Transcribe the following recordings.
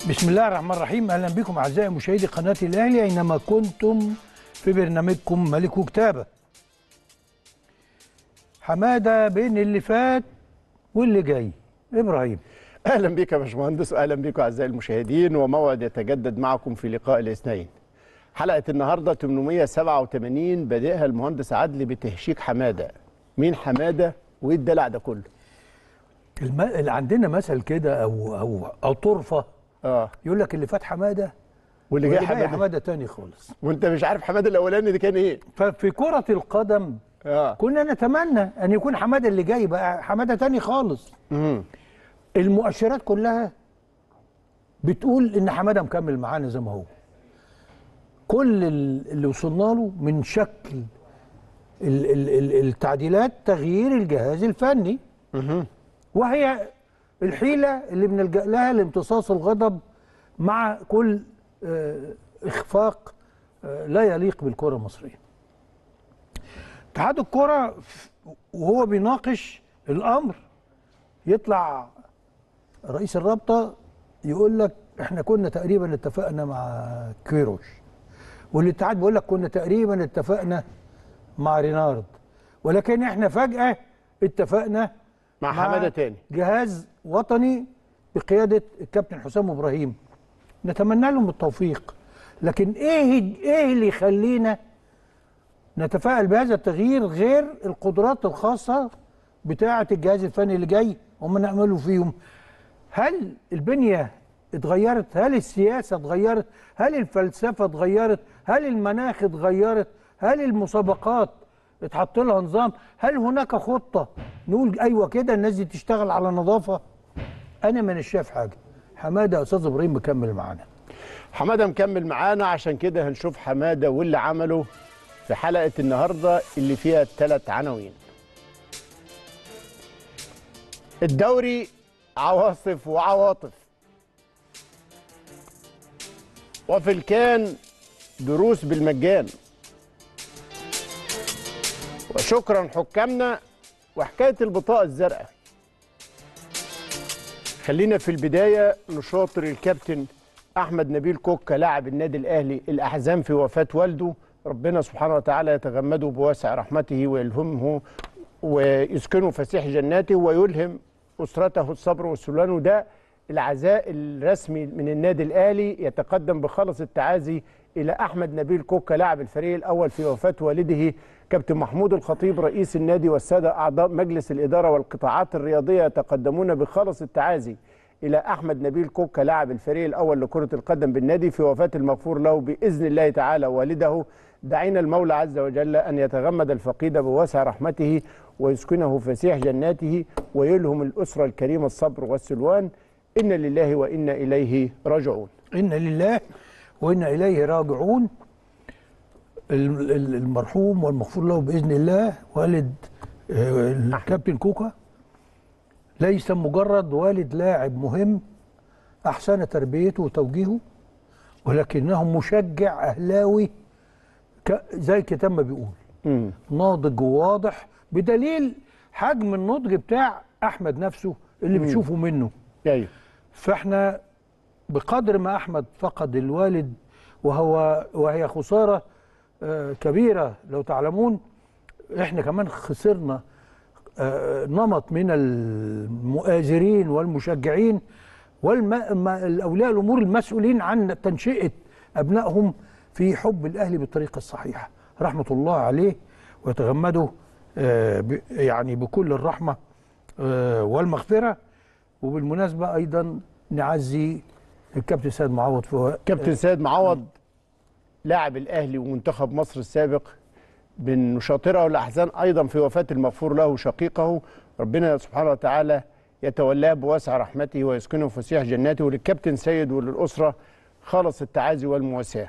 بسم الله الرحمن الرحيم اهلا بكم اعزائي مشاهدي قناه الاهلي اينما كنتم في برنامجكم ملك وكتابه حماده بين اللي فات واللي جاي ابراهيم اهلا بك يا باشمهندس واهلا بكم اعزائي المشاهدين وموعد يتجدد معكم في لقاء الاثنين حلقه النهارده 887 بادئها المهندس عدلي بتهشيك حماده مين حماده وايه الدلع ده كله الم... اللي عندنا مثل كده او او او طرفه اه يقول لك اللي فات حماده واللي جاي واللي جاي حماده حماده تاني خالص وانت مش عارف حماده الاولاني ده كان ايه ففي كره القدم اه كنا نتمنى ان يكون حماده اللي جاي بقى حماده تاني خالص امم المؤشرات كلها بتقول ان حماده مكمل معانا زي ما هو كل ال- اللي وصلنا له من شكل ال- ال- ال- التعديلات تغيير الجهاز الفني وهي الحيله اللي بنلجا لها لامتصاص الغضب مع كل آه، اخفاق آه، لا يليق بالكره المصريه اتحاد الكره ف- وهو بيناقش الامر يطلع رئيس الرابطه يقول لك احنا كنا تقريبا اتفقنا مع كيروش والاتحاد بيقول لك كنا تقريبا اتفقنا مع رينارد ولكن احنا فجاه اتفقنا مع حماده تاني جهاز وطني بقياده الكابتن حسام ابراهيم نتمنى لهم التوفيق لكن ايه ايه اللي يخلينا نتفائل بهذا التغيير غير القدرات الخاصه بتاعه الجهاز الفني اللي جاي هم نعمله فيهم هل البنيه اتغيرت هل السياسه اتغيرت هل الفلسفه اتغيرت هل المناخ اتغيرت هل المسابقات اتحط لها نظام هل هناك خطه نقول ايوه كده الناس دي تشتغل على نظافه انا مانيش شايف حاجه حماده يا استاذ ابراهيم مكمل معانا حماده مكمل معانا عشان كده هنشوف حماده واللي عمله في حلقه النهارده اللي فيها ثلاث عناوين الدوري عواصف وعواطف وفي الكان دروس بالمجان وشكرا حكامنا وحكايه البطاقه الزرقاء خلينا في البدايه نشاطر الكابتن احمد نبيل كوكا لاعب النادي الاهلي الاحزان في وفاه والده ربنا سبحانه وتعالى يتغمده بواسع رحمته ويلهمه ويسكنه فسيح جناته ويلهم اسرته الصبر والسلوان وده العزاء الرسمي من النادي الاهلي يتقدم بخلص التعازي الى احمد نبيل كوكا لاعب الفريق الاول في وفاه والده كابتن محمود الخطيب رئيس النادي والساده اعضاء مجلس الاداره والقطاعات الرياضيه يتقدمون بخلص التعازي الى احمد نبيل كوكا لاعب الفريق الاول لكره القدم بالنادي في وفاه المغفور له باذن الله تعالى والده دعينا المولى عز وجل ان يتغمد الفقيد بواسع رحمته ويسكنه فسيح جناته ويلهم الاسره الكريمه الصبر والسلوان ان لله وانا اليه راجعون إن لله وإنا إليه راجعون ال- ال- المرحوم والمغفور له بإذن الله والد آه، الكابتن كوكا ليس مجرد والد لاعب مهم أحسن تربيته وتوجيهه ولكنه مشجع أهلاوي ك- زي الكتاب ما بيقول مم. ناضج وواضح بدليل حجم النضج بتاع أحمد نفسه اللي بتشوفه منه ايوه فاحنا بقدر ما احمد فقد الوالد وهو وهي خساره آه، كبيره لو تعلمون احنا كمان خسرنا آه، نمط من المؤازرين والمشجعين والاولياء الامور المسؤولين عن تنشئه ابنائهم في حب الاهلي بالطريقه الصحيحه رحمه الله عليه ويتغمده آه، ب- يعني بكل الرحمه آه، والمغفره وبالمناسبه ايضا نعزي الكابتن سيد معوض في كابتن سيد معوض لاعب الاهلي ومنتخب مصر السابق من نشاطره الاحزان ايضا في وفاه المغفور له شقيقه ربنا سبحانه وتعالى يتولاه بواسع رحمته ويسكنه فسيح جناته وللكابتن سيد وللاسره خالص التعازي والمواساه.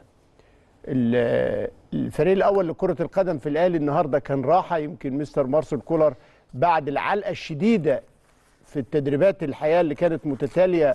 ال- الفريق الاول لكره القدم في الاهلي النهارده كان راحه يمكن مستر مارسيل كولر بعد العلقه الشديده في التدريبات الحقيقه اللي كانت متتاليه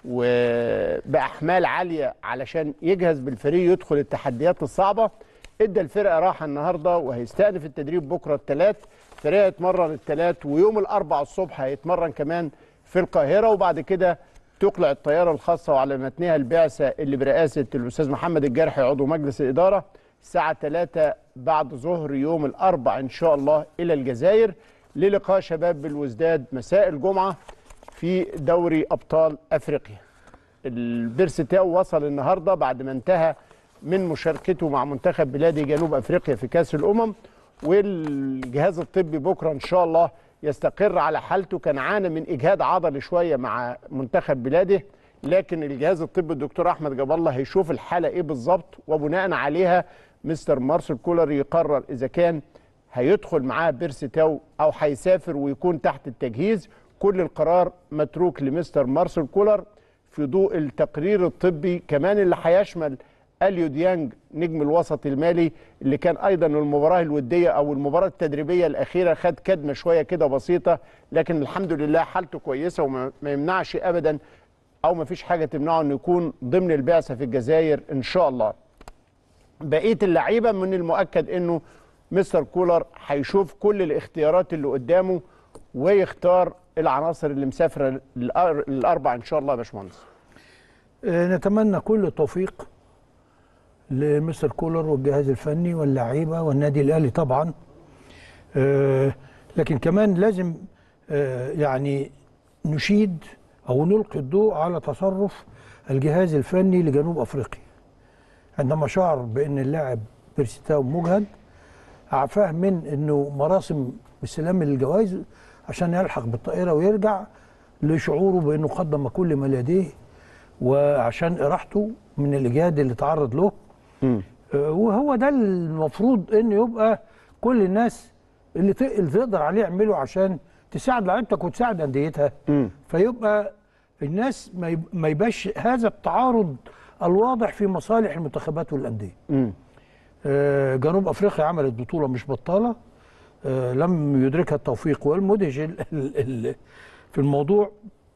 وباحمال عاليه علشان يجهز بالفريق يدخل التحديات الصعبه ادى الفرقه راحه النهارده وهيستأنف التدريب بكره الثلاث فرقه يتمرن الثلاث ويوم الاربع الصبح هيتمرن كمان في القاهره وبعد كده تقلع الطياره الخاصه وعلى متنها البعثه اللي برئاسه الاستاذ محمد الجرحي عضو مجلس الاداره الساعه 3 بعد ظهر يوم الاربع ان شاء الله الى الجزائر للقاء شباب بالوزداد مساء الجمعه في دوري ابطال افريقيا. البيرستاو وصل النهارده بعد ما انتهى من مشاركته مع منتخب بلاد جنوب افريقيا في كاس الامم والجهاز الطبي بكره ان شاء الله يستقر على حالته كان عانى من اجهاد عضلي شويه مع منتخب بلاده لكن الجهاز الطبي الدكتور احمد جاب الله هيشوف الحاله ايه بالظبط وبناء عليها مستر مارسيل كولر يقرر اذا كان هيدخل معاه بيرستاو او هيسافر ويكون تحت التجهيز كل القرار متروك لمستر مارسيل كولر في ضوء التقرير الطبي كمان اللي هيشمل اليو ديانج نجم الوسط المالي اللي كان ايضا المباراه الوديه او المباراه التدريبيه الاخيره خد كدمه شويه كده بسيطه لكن الحمد لله حالته كويسه وما ما يمنعش ابدا او ما فيش حاجه تمنعه انه يكون ضمن البعثه في الجزائر ان شاء الله. بقيه اللعيبه من المؤكد انه مستر كولر هيشوف كل الاختيارات اللي قدامه ويختار العناصر اللي مسافره الأر- الاربع ان شاء الله يا باشمهندس. آه، نتمنى كل التوفيق لمستر كولر والجهاز الفني واللعيبه والنادي الاهلي طبعا آه، لكن كمان لازم آه، يعني نشيد او نلقي الضوء على تصرف الجهاز الفني لجنوب افريقيا عندما شعر بان اللاعب بيرسيتاو مجهد عفاه من انه مراسم استلام الجوائز عشان يلحق بالطائره ويرجع لشعوره بانه قدم كل ما لديه وعشان راحته من الاجهاد اللي تعرض له آه، وهو ده المفروض انه يبقى كل الناس اللي ت- اللي تقدر عليه يعمله عشان تساعد لعيبتك وتساعد انديتها فيبقى الناس ما يب- ما يبقاش هذا التعارض الواضح في مصالح المنتخبات والانديه آه، جنوب افريقيا عملت بطوله مش بطاله آه، لم يدركها التوفيق والمدهش ال- ال- ال- في الموضوع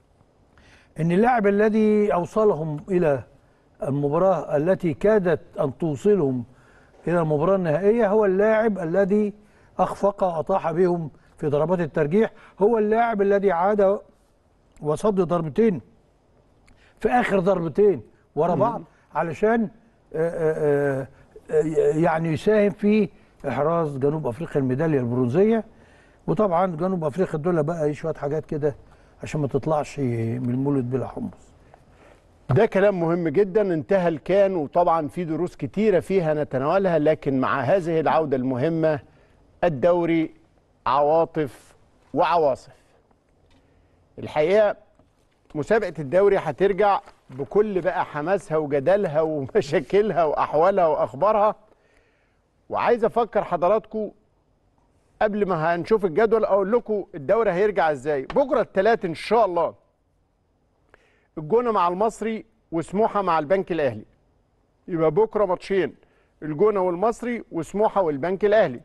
ان اللاعب الذي اوصلهم الى المباراه التي كادت ان توصلهم الى المباراه النهائيه هو اللاعب الذي اخفق اطاح بهم في ضربات الترجيح هو اللاعب الذي عاد وصد ضربتين في اخر ضربتين ورا بعض علشان آه، آه، آه، يعني يساهم في احراز جنوب افريقيا الميداليه البرونزيه وطبعا جنوب افريقيا دول بقى إيه شويه حاجات كده عشان ما تطلعش من المولد بلا حمص ده كلام مهم جدا انتهى الكان وطبعا في دروس كتيرة فيها نتناولها لكن مع هذه العودة المهمة الدوري عواطف وعواصف الحقيقة مسابقة الدوري هترجع بكل بقى حماسها وجدالها ومشاكلها وأحوالها وأخبارها وعايز أفكر حضراتكم قبل ما هنشوف الجدول أقول لكم الدوري هيرجع إزاي بكرة الثلاث إن شاء الله الجونه مع المصري وسموحه مع البنك الاهلي يبقى بكره ماتشين الجونه والمصري وسموحه والبنك الاهلي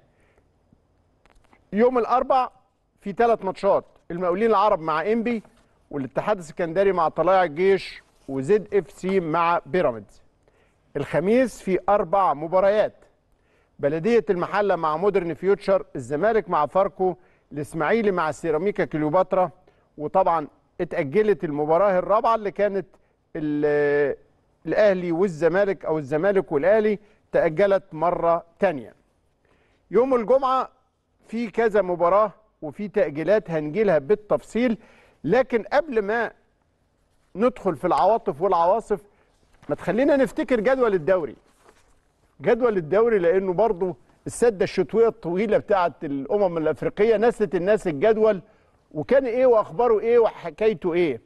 يوم الاربع في ثلاث ماتشات المقاولين العرب مع انبي والاتحاد السكندري مع طلائع الجيش وزد اف سي مع بيراميدز الخميس في اربع مباريات بلديه المحله مع مودرن فيوتشر الزمالك مع فاركو الاسماعيلي مع سيراميكا كليوباترا وطبعا اتاجلت المباراه الرابعه اللي كانت ال- الاهلي والزمالك او الزمالك والاهلي تاجلت مره تانية يوم الجمعه في كذا مباراه وفي تاجيلات هنجيلها بالتفصيل لكن قبل ما ندخل في العواطف والعواصف ما تخلينا نفتكر جدول الدوري جدول الدوري لانه برضه السده الشتويه الطويله بتاعه الامم الافريقيه نست الناس الجدول وكان ايه واخباره ايه وحكايته ايه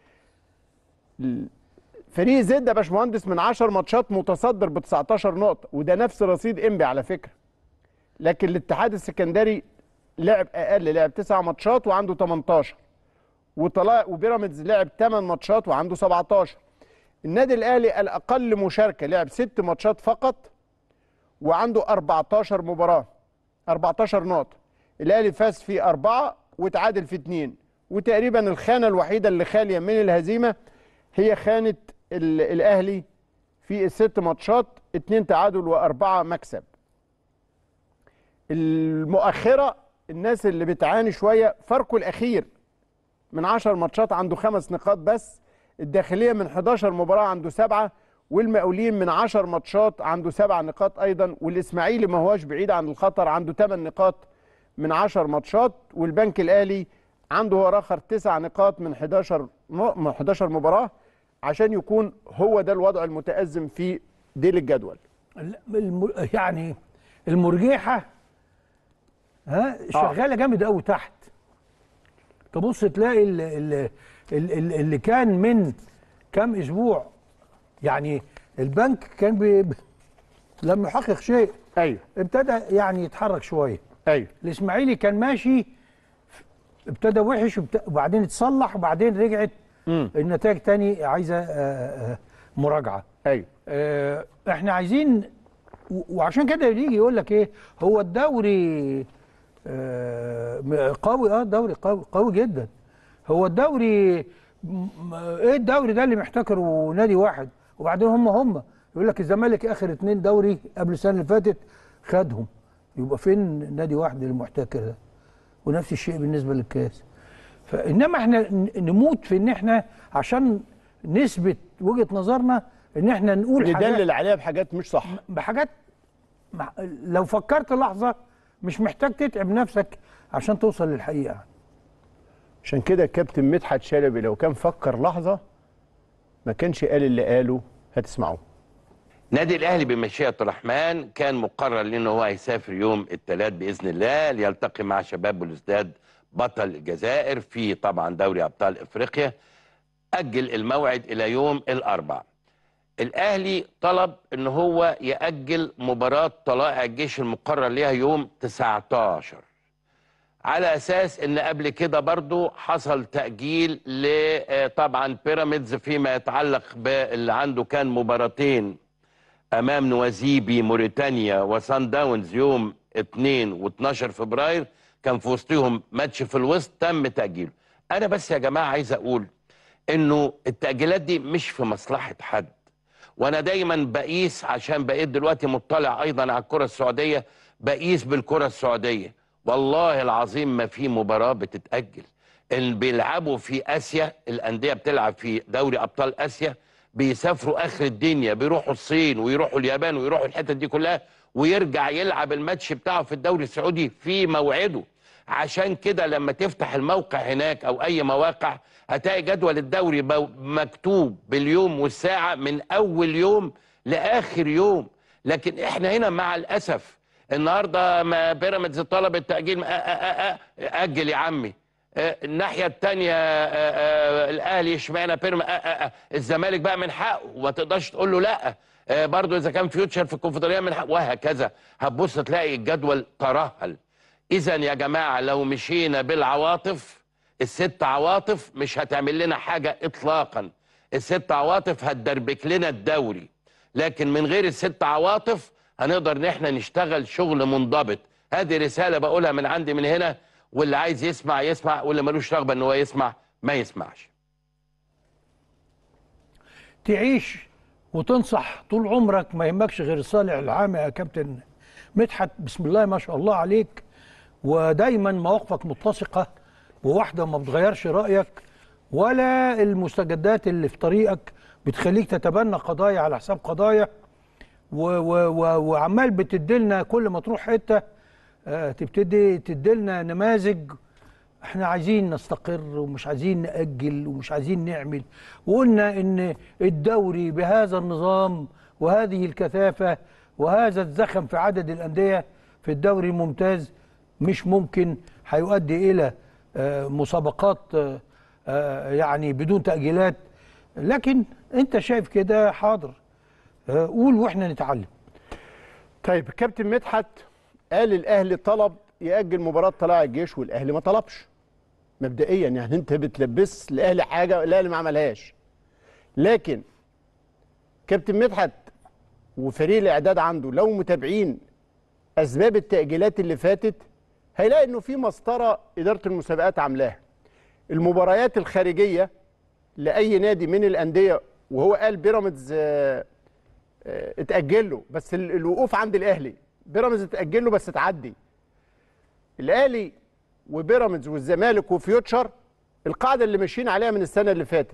فريق زد يا باشمهندس من 10 ماتشات متصدر ب 19 نقطه وده نفس رصيد انبي على فكره لكن الاتحاد السكندري لعب اقل لعب 9 ماتشات وعنده 18 وطلائع وبيراميدز لعب 8 ماتشات وعنده 17 النادي الاهلي الاقل مشاركه لعب 6 ماتشات فقط وعنده 14 مباراه 14 نقطه الاهلي فاز في أربعة وتعادل في اتنين وتقريبا الخانة الوحيدة اللي خالية من الهزيمة هي خانة ال- الأهلي في الست ماتشات اتنين تعادل وأربعة مكسب المؤخرة الناس اللي بتعاني شوية فرقه الأخير من عشر ماتشات عنده خمس نقاط بس الداخليه من 11 مباراه عنده سبعه والمقاولين من 10 ماتشات عنده سبع نقاط ايضا والاسماعيلي ما هواش بعيد عن الخطر عنده 8 نقاط من 10 ماتشات والبنك الاهلي عنده هو اخر 9 نقاط من 11 م- من 11 مباراه عشان يكون هو ده الوضع المتازم في ديل الجدول لا، الم- يعني المرجيحه ها شغاله جامد قوي تحت تبص تلاقي ال- ال- ال- ال- اللي كان من كام اسبوع يعني البنك كان بي ب- لم يحقق شيء ايوه ابتدى يعني يتحرك شويه ايوه الاسماعيلي كان ماشي ابتدى وحش وبت- وبعدين اتصلح وبعدين رجعت امم النتائج تاني عايزه آه، آه، مراجعه ايوه آه، احنا عايزين و- وعشان كده يجي يقول لك ايه هو الدوري آه، م- قوي اه الدوري قوي قوي جدا هو الدوري م- م- ايه الدوري ده اللي محتكره نادي واحد وبعدين هم هم يقول لك الزمالك اخر اتنين دوري قبل السنه اللي فاتت خدهم يبقى فين نادي واحد المحتكر ده ونفس الشيء بالنسبه للكاس فانما احنا ن- نموت في ان احنا عشان نثبت وجهه نظرنا ان احنا نقول حاجات ندلل عليها بحاجات مش صح بحاجات مع- لو فكرت لحظه مش محتاج تتعب نفسك عشان توصل للحقيقه عشان كده الكابتن مدحت شلبي لو كان فكر لحظه ما كانش قال اللي قاله هتسمعوه نادي الاهلي بمشيئه الرحمن كان مقرر ليه ان هو هيسافر يوم الثلاث باذن الله ليلتقي مع شباب بلوزداد بطل الجزائر في طبعا دوري ابطال افريقيا اجل الموعد الى يوم الاربعاء الاهلي طلب ان هو ياجل مباراه طلائع الجيش المقرر ليها يوم 19 على اساس ان قبل كده برضو حصل تاجيل ل آه، طبعا بيراميدز فيما يتعلق باللي عنده كان مباراتين امام نوازيبي موريتانيا وسان داونز يوم 2 و12 فبراير كان في وسطهم ماتش في الوسط تم تاجيله انا بس يا جماعه عايز اقول انه التاجيلات دي مش في مصلحه حد وانا دايما بقيس عشان بقيت دلوقتي مطلع ايضا على الكره السعوديه بقيس بالكره السعوديه والله العظيم ما في مباراه بتتاجل اللي بيلعبوا في اسيا الانديه بتلعب في دوري ابطال اسيا بيسافروا اخر الدنيا بيروحوا الصين ويروحوا اليابان ويروحوا الحتت دي كلها ويرجع يلعب الماتش بتاعه في الدوري السعودي في موعده عشان كده لما تفتح الموقع هناك او اي مواقع هتلاقي جدول الدوري بو- مكتوب باليوم والساعه من اول يوم لاخر يوم لكن احنا هنا مع الاسف النهارده ما بيراميدز طلب التاجيل أ- أ- أ- أ- اجل يا عمي آه، الناحيه الثانيه الاهلي اشمعنى بيرم آه، آه، آه، الزمالك بقى من حقه وما تقدرش تقول له لا آه، برضو اذا كان فيوتشر في الكونفدراليه من حقه وهكذا هتبص تلاقي الجدول ترهل اذا يا جماعه لو مشينا بالعواطف الست عواطف مش هتعمل لنا حاجه اطلاقا الست عواطف هتدربك لنا الدوري لكن من غير الست عواطف هنقدر ان احنا نشتغل شغل منضبط هذه رساله بقولها من عندي من هنا واللي عايز يسمع يسمع واللي ملوش رغبه ان هو يسمع ما يسمعش تعيش وتنصح طول عمرك ما يهمكش غير الصالح العام يا كابتن مدحت بسم الله ما شاء الله عليك ودايما مواقفك متسقه وواحده ما بتغيرش رايك ولا المستجدات اللي في طريقك بتخليك تتبنى قضايا على حساب قضايا و و و وعمال بتديلنا كل ما تروح حته آه، تبتدي تديلنا نماذج احنا عايزين نستقر ومش عايزين نأجل ومش عايزين نعمل وقلنا ان الدوري بهذا النظام وهذه الكثافة وهذا الزخم في عدد الأندية في الدوري الممتاز مش ممكن هيؤدي إلى آه، مسابقات آه، آه، يعني بدون تأجيلات لكن انت شايف كده حاضر آه، قول واحنا نتعلم طيب الكابتن مدحت قال الاهلي طلب ياجل مباراه طلائع الجيش والاهلي ما طلبش مبدئيا يعني انت بتلبس الاهلي حاجه الاهلي ما عملهاش لكن كابتن مدحت وفريق الاعداد عنده لو متابعين اسباب التاجيلات اللي فاتت هيلاقي انه في مسطره اداره المسابقات عاملاها المباريات الخارجيه لاي نادي من الانديه وهو قال بيراميدز آه، آه، اتاجل له بس ال- الوقوف عند الاهلي بيراميدز اتاجل له بس تعدي الاهلي وبيراميدز والزمالك وفيوتشر القاعده اللي ماشيين عليها من السنه اللي فاتت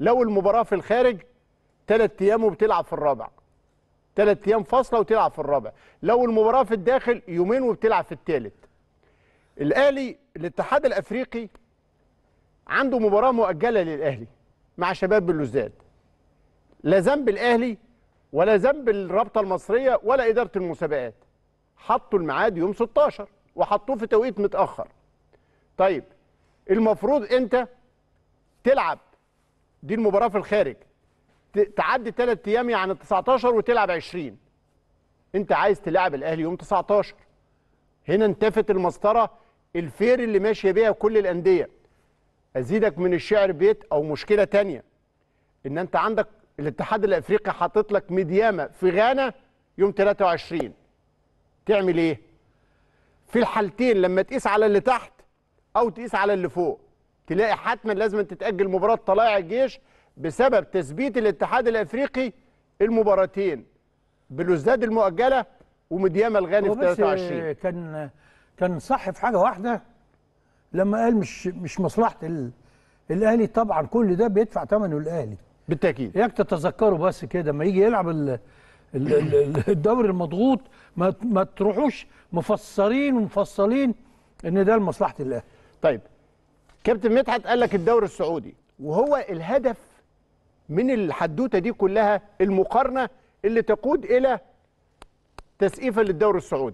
لو المباراه في الخارج ثلاث ايام وبتلعب في الرابع ثلاث ايام فاصله وتلعب في الرابع لو المباراه في الداخل يومين وبتلعب في الثالث الاهلي الاتحاد الافريقي عنده مباراه مؤجله للاهلي مع شباب بلوزداد لا ذنب الاهلي ولا ذنب الرابطه المصريه ولا اداره المسابقات حطوا الميعاد يوم 16 وحطوه في توقيت متاخر طيب المفروض انت تلعب دي المباراه في الخارج ت- تعدي ثلاث ايام يعني 19 وتلعب 20 انت عايز تلعب الاهلي يوم 19 هنا انتفت المسطره الفير اللي ماشيه بيها كل الانديه ازيدك من الشعر بيت او مشكله تانية ان انت عندك الاتحاد الافريقي حاطط لك مديامه في غانا يوم 23 تعمل ايه في الحالتين لما تقيس على اللي تحت او تقيس على اللي فوق تلاقي حتما لازم تتاجل مباراه طلائع الجيش بسبب تثبيت الاتحاد الافريقي المباراتين بلوزداد المؤجله ومديامه الغاني هو في بس 23 كان كان صح في حاجه واحده لما قال مش مش مصلحه ال- الاهلي طبعا كل ده بيدفع ثمنه الاهلي بالتاكيد اياك تتذكروا بس كده لما يجي يلعب ال- ال- ال- الدوري المضغوط ما ما تروحوش مفسرين ومفصلين ان ده لمصلحه الاهلي طيب كابتن مدحت قال لك الدوري السعودي وهو الهدف من الحدوته دي كلها المقارنه اللي تقود الى تسقيفه للدوري السعودي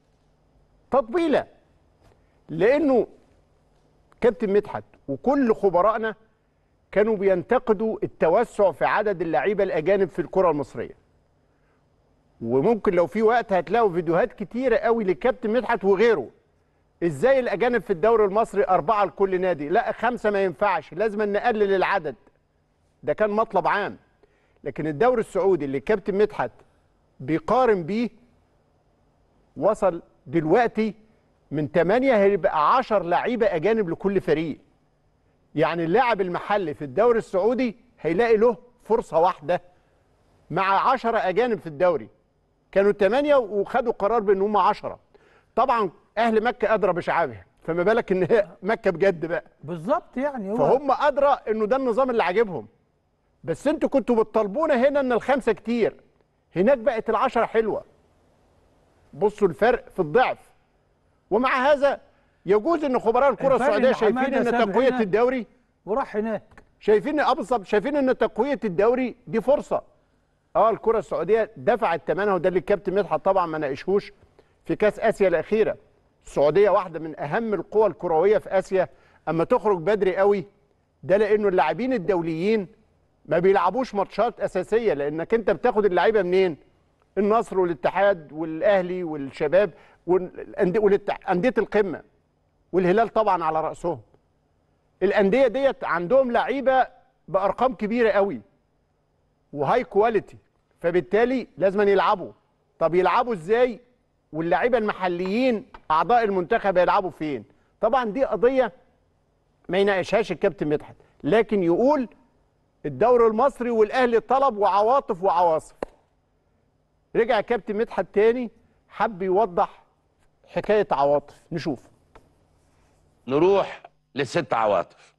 تطبيله لانه كابتن مدحت وكل خبرائنا كانوا بينتقدوا التوسع في عدد اللعيبه الاجانب في الكره المصريه وممكن لو في وقت هتلاقوا فيديوهات كتيره قوي للكابتن مدحت وغيره ازاي الاجانب في الدوري المصري اربعه لكل نادي لا خمسه ما ينفعش لازم نقلل العدد ده كان مطلب عام لكن الدوري السعودي اللي الكابتن مدحت بيقارن بيه وصل دلوقتي من 8 هيبقى 10 لعيبه اجانب لكل فريق يعني اللاعب المحلي في الدوري السعودي هيلاقي له فرصه واحده مع 10 اجانب في الدوري كانوا 8 وخدوا قرار بان هم 10 طبعا اهل مكه ادرى بشعابها فما بالك ان هي مكه بجد بقى بالظبط يعني هو فهم ادرى انه ده النظام اللي عاجبهم بس انتوا كنتوا بتطالبونا هنا ان الخمسه كتير هناك بقت العشره حلوه بصوا الفرق في الضعف ومع هذا يجوز ان خبراء الكره الفرق السعوديه إن شايفين حمادة ان ساب تقويه هنا. الدوري وراح هناك شايفين اه بالظبط شايفين ان تقويه الدوري دي فرصه اه الكره السعوديه دفعت ثمنها وده اللي الكابتن مدحت طبعا ما ناقشهوش في كاس اسيا الاخيره السعوديه واحده من اهم القوى الكرويه في اسيا اما تخرج بدري قوي ده لانه اللاعبين الدوليين ما بيلعبوش ماتشات اساسيه لانك انت بتاخد اللعيبه منين النصر والاتحاد والاهلي والشباب والأندية- والاتح- انديه القمه والهلال طبعا على راسهم الانديه ديت عندهم لعيبه بارقام كبيره قوي وهاي كواليتي فبالتالي لازم يلعبوا طب يلعبوا ازاي واللعيبه المحليين اعضاء المنتخب يلعبوا فين طبعا دي قضيه ما يناقشهاش الكابتن مدحت لكن يقول الدوري المصري والاهلي طلب وعواطف وعواصف رجع الكابتن مدحت تاني حب يوضح حكايه عواطف نشوف نروح لست عواطف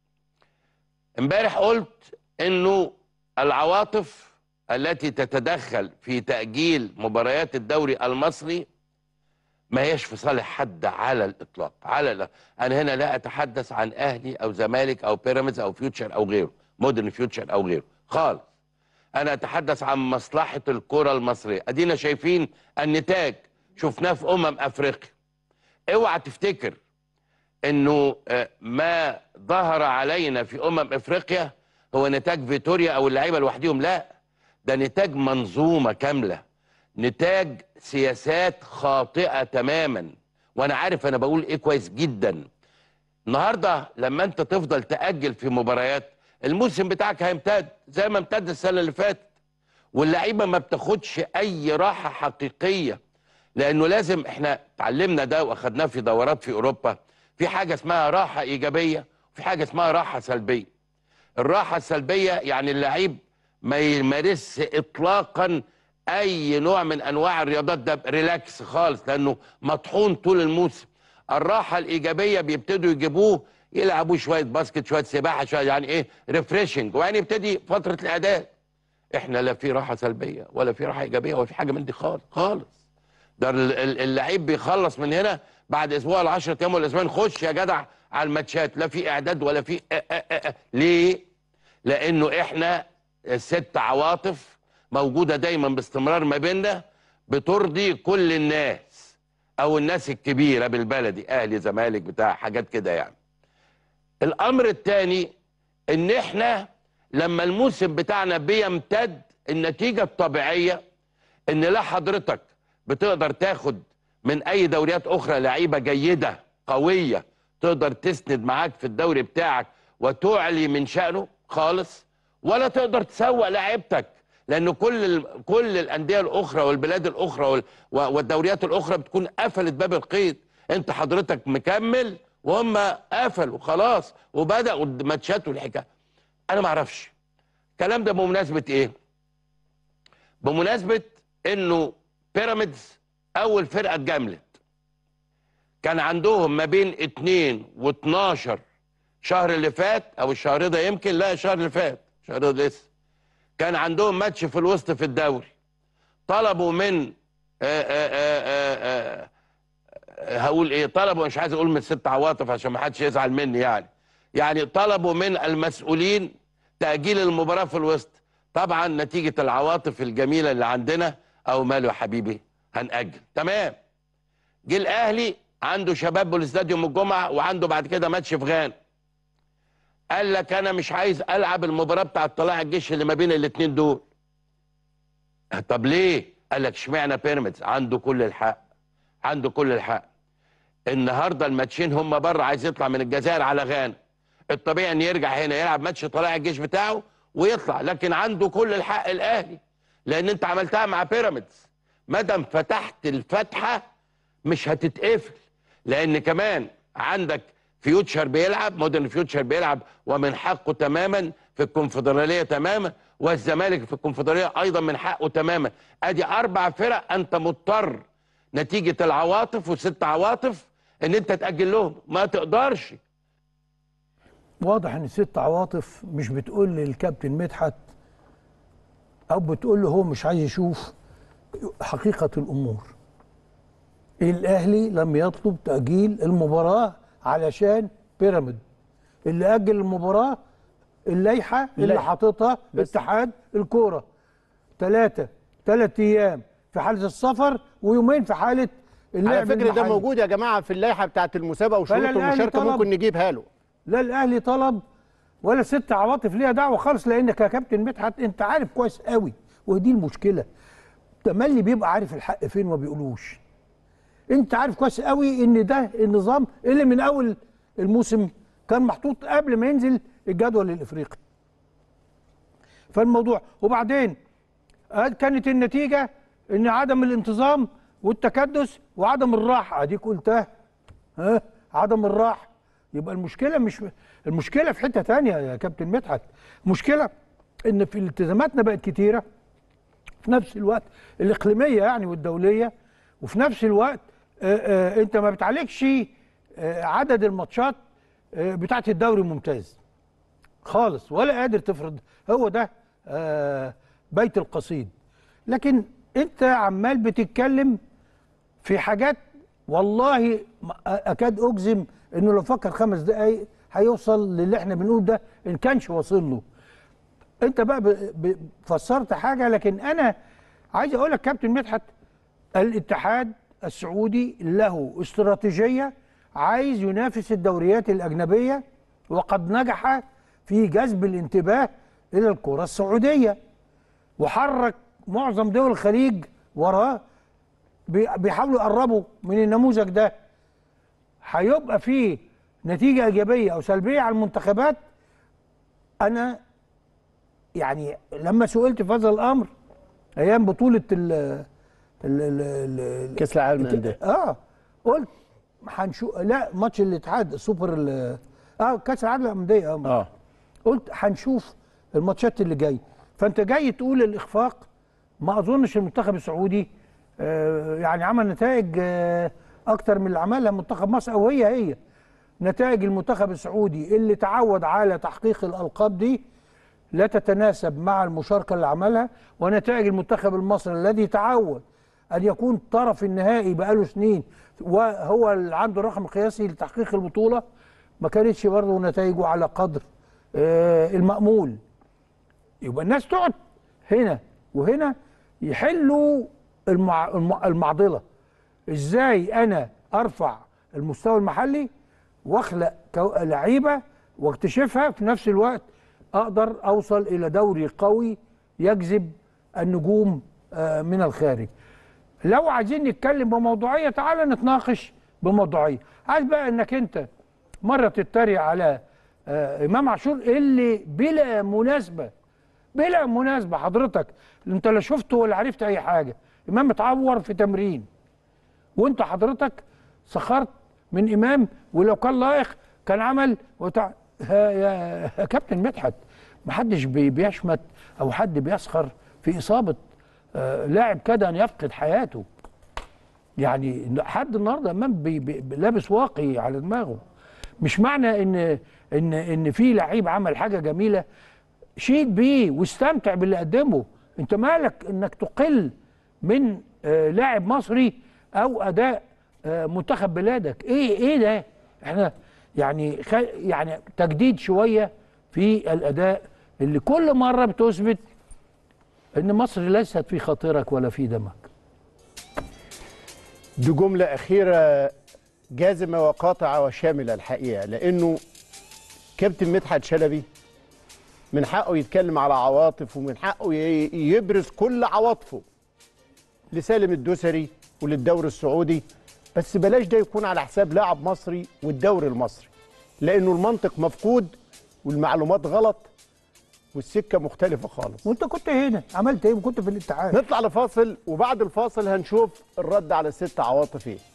امبارح قلت انه العواطف التي تتدخل في تأجيل مباريات الدوري المصري ما هيش في صالح حد على الاطلاق على لا. انا هنا لا اتحدث عن اهلي او زمالك او بيراميدز او فيوتشر او غيره مودرن فيوتشر او غيره خالص انا اتحدث عن مصلحه الكره المصريه ادينا شايفين النتاج شفناه في امم افريقيا اوعى تفتكر انه آه، ما ظهر علينا في امم افريقيا هو نتاج فيتوريا او اللعيبه لوحدهم لا ده نتاج منظومه كامله نتاج سياسات خاطئه تماما وانا عارف انا بقول ايه كويس جدا النهارده لما انت تفضل تاجل في مباريات الموسم بتاعك هيمتد زي ما امتد السنه اللي فاتت واللعيبه ما بتاخدش اي راحه حقيقيه لانه لازم احنا اتعلمنا ده واخدناه في دورات في اوروبا في حاجه اسمها راحه ايجابيه وفي حاجه اسمها راحه سلبيه الراحه السلبيه يعني اللعيب ما يمارسش اطلاقا اي نوع من انواع الرياضات ده ريلاكس خالص لانه مطحون طول الموسم الراحه الايجابيه بيبتدوا يجيبوه يلعبوا شويه باسكت شويه سباحه شويه يعني ايه ريفريشنج ويعني يبتدي فتره الاعداد احنا لا في راحه سلبيه ولا في راحه ايجابيه ولا في حاجه من دي خالص خالص ده ال- ال- اللعيب بيخلص من هنا بعد اسبوع ل 10 ايام ولا اسبوعين خش يا جدع على الماتشات لا في اعداد ولا في أه أه أه أه. ليه؟ لانه احنا الست عواطف موجوده دايما باستمرار ما بيننا بترضي كل الناس او الناس الكبيره بالبلدي اهلي زمالك بتاع حاجات كده يعني الامر الثاني ان احنا لما الموسم بتاعنا بيمتد النتيجه الطبيعيه ان لا حضرتك بتقدر تاخد من اي دوريات اخرى لعيبه جيده قويه تقدر تسند معاك في الدوري بتاعك وتعلي من شانه خالص ولا تقدر تسوق لعيبتك لان كل ال... كل الانديه الاخرى والبلاد الاخرى وال... و- والدوريات الاخرى بتكون قفلت باب القيد انت حضرتك مكمل وهم قفلوا خلاص وبداوا الماتشات والحكايه انا ما اعرفش الكلام ده بمناسبه ايه بمناسبه انه بيراميدز اول فرقه اتجاملت كان عندهم ما بين 2 و12 شهر اللي فات او الشهر ده يمكن لا الشهر اللي فات الشهر ده لسه كان عندهم ماتش في الوسط في الدوري طلبوا من آآ آآ آآ آآ هقول ايه طلبوا مش عايز اقول من ست عواطف عشان ما حدش يزعل مني يعني يعني طلبوا من المسؤولين تاجيل المباراه في الوسط طبعا نتيجه العواطف الجميله اللي عندنا او ماله يا حبيبي هنأجل تمام جه الاهلي عنده شباب بالاستاد يوم الجمعه وعنده بعد كده ماتش في غانا قال لك انا مش عايز العب المباراه بتاعه طلائع الجيش اللي ما بين الاثنين دول طب ليه قال لك اشمعنى بيراميدز عنده كل الحق عنده كل الحق النهارده الماتشين هم بره عايز يطلع من الجزائر على غانا الطبيعي ان يرجع هنا يلعب ماتش طلائع الجيش بتاعه ويطلع لكن عنده كل الحق الاهلي لان انت عملتها مع بيراميدز مادام فتحت الفتحه مش هتتقفل لان كمان عندك فيوتشر بيلعب مودرن فيوتشر بيلعب ومن حقه تماما في الكونفدراليه تماما والزمالك في الكونفدراليه ايضا من حقه تماما ادي اربع فرق انت مضطر نتيجه العواطف وست عواطف ان انت تاجل لهم ما تقدرش واضح ان ست عواطف مش بتقول للكابتن مدحت او بتقول له هو مش عايز يشوف حقيقه الامور الاهلي لم يطلب تاجيل المباراه علشان بيراميد اللي اجل المباراه اللائحه اللي اللائحة. حاططها بس. اتحاد الكوره ثلاثه ثلاث ايام في حاله السفر ويومين في حاله اللعب على فكره ده المحلي. موجود يا جماعه في اللائحه بتاعه المسابقه وشروط فلا الأهلي المشاركه طلب- ممكن نجيبها له لا الاهلي طلب ولا ست عواطف ليها دعوه خالص لانك يا كابتن مدحت انت عارف كويس قوي ودي المشكله تملي بيبقى عارف الحق فين وما بيقولوش انت عارف كويس قوي ان ده النظام اللي من اول الموسم كان محطوط قبل ما ينزل الجدول الافريقي فالموضوع وبعدين آه، كانت النتيجه ان عدم الانتظام والتكدس وعدم الراحه اديك قلتها ها عدم الراحه يبقى المشكله مش المشكله في حته تانية يا كابتن مدحت مشكله ان في التزاماتنا بقت كتيره في نفس الوقت الاقليميه يعني والدوليه وفي نفس الوقت آه، آه، انت ما بتعالجش آه، عدد الماتشات آه، بتاعت الدوري الممتاز خالص ولا قادر تفرض هو ده آه، بيت القصيد لكن انت عمال بتتكلم في حاجات والله ما- اكاد اجزم انه لو فكر خمس دقايق هيوصل للي احنا بنقول ده ان كانش واصل له انت بقى ب- ب- فسرت حاجه لكن انا عايز اقول لك كابتن مدحت الاتحاد السعودي له استراتيجيه عايز ينافس الدوريات الاجنبيه وقد نجح في جذب الانتباه الى الكره السعوديه وحرك معظم دول الخليج وراه بي- بيحاولوا يقربوا من النموذج ده هيبقى فيه نتيجه ايجابيه او سلبيه على المنتخبات انا يعني لما سئلت في هذا الامر ايام بطوله ال ال ال ال كاس العالم للانديه اه قلت هنشوف لا ماتش الاتحاد السوبر ال- اه كاس العالم للانديه اه اه قلت هنشوف الماتشات اللي جاي فانت جاي تقول الاخفاق ما اظنش المنتخب السعودي آه يعني عمل نتائج آه اكتر من اللي عملها منتخب مصر او هي هي نتائج المنتخب السعودي اللي تعود على تحقيق الالقاب دي لا تتناسب مع المشاركه اللي عملها ونتائج المنتخب المصري الذي تعود ان يكون طرف النهائي بقاله سنين وهو اللي عنده الرقم القياسي لتحقيق البطوله ما كانتش برضه نتائجه على قدر آه، المأمول يبقى الناس تقعد هنا وهنا يحلوا المع... الم- المعضله ازاي انا ارفع المستوى المحلي واخلق كو- لعيبه واكتشفها في نفس الوقت اقدر اوصل الى دوري قوي يجذب النجوم آه، من الخارج لو عايزين نتكلم بموضوعيه تعالى نتناقش بموضوعيه عايز بقى انك انت مره تتريق على آه، امام عاشور اللي بلا مناسبه بلا مناسبه حضرتك انت لا شفته ولا عرفت اي حاجه امام اتعور في تمرين وانت حضرتك سخرت من امام ولو كان لائق كان عمل وتع... يا يا كابتن مدحت ما حدش بي- بيشمت او حد بيسخر في اصابه آه، لاعب كاد ان يفقد حياته يعني حد النهارده امام بي بي لابس واقي على دماغه مش معنى ان ان ان في لعيب عمل حاجه جميله شيد بيه واستمتع باللي قدمه انت مالك انك تقل من آه لاعب مصري او اداء آه منتخب بلادك ايه ايه ده احنا يعني خ... يعني تجديد شويه في الاداء اللي كل مره بتثبت ان مصر ليست في خاطرك ولا في دمك دي جملة أخيرة جازمة وقاطعة وشاملة الحقيقة لأنه كابتن مدحت شلبي من حقه يتكلم على عواطف ومن حقه ي- يبرز كل عواطفه لسالم الدوسري وللدوري السعودي بس بلاش ده يكون على حساب لاعب مصري والدوري المصري لأنه المنطق مفقود والمعلومات غلط والسكة مختلفة خالص وانت كنت هنا عملت ايه كنت في الاتحاد نطلع لفاصل وبعد الفاصل هنشوف الرد على الست عواطف ايه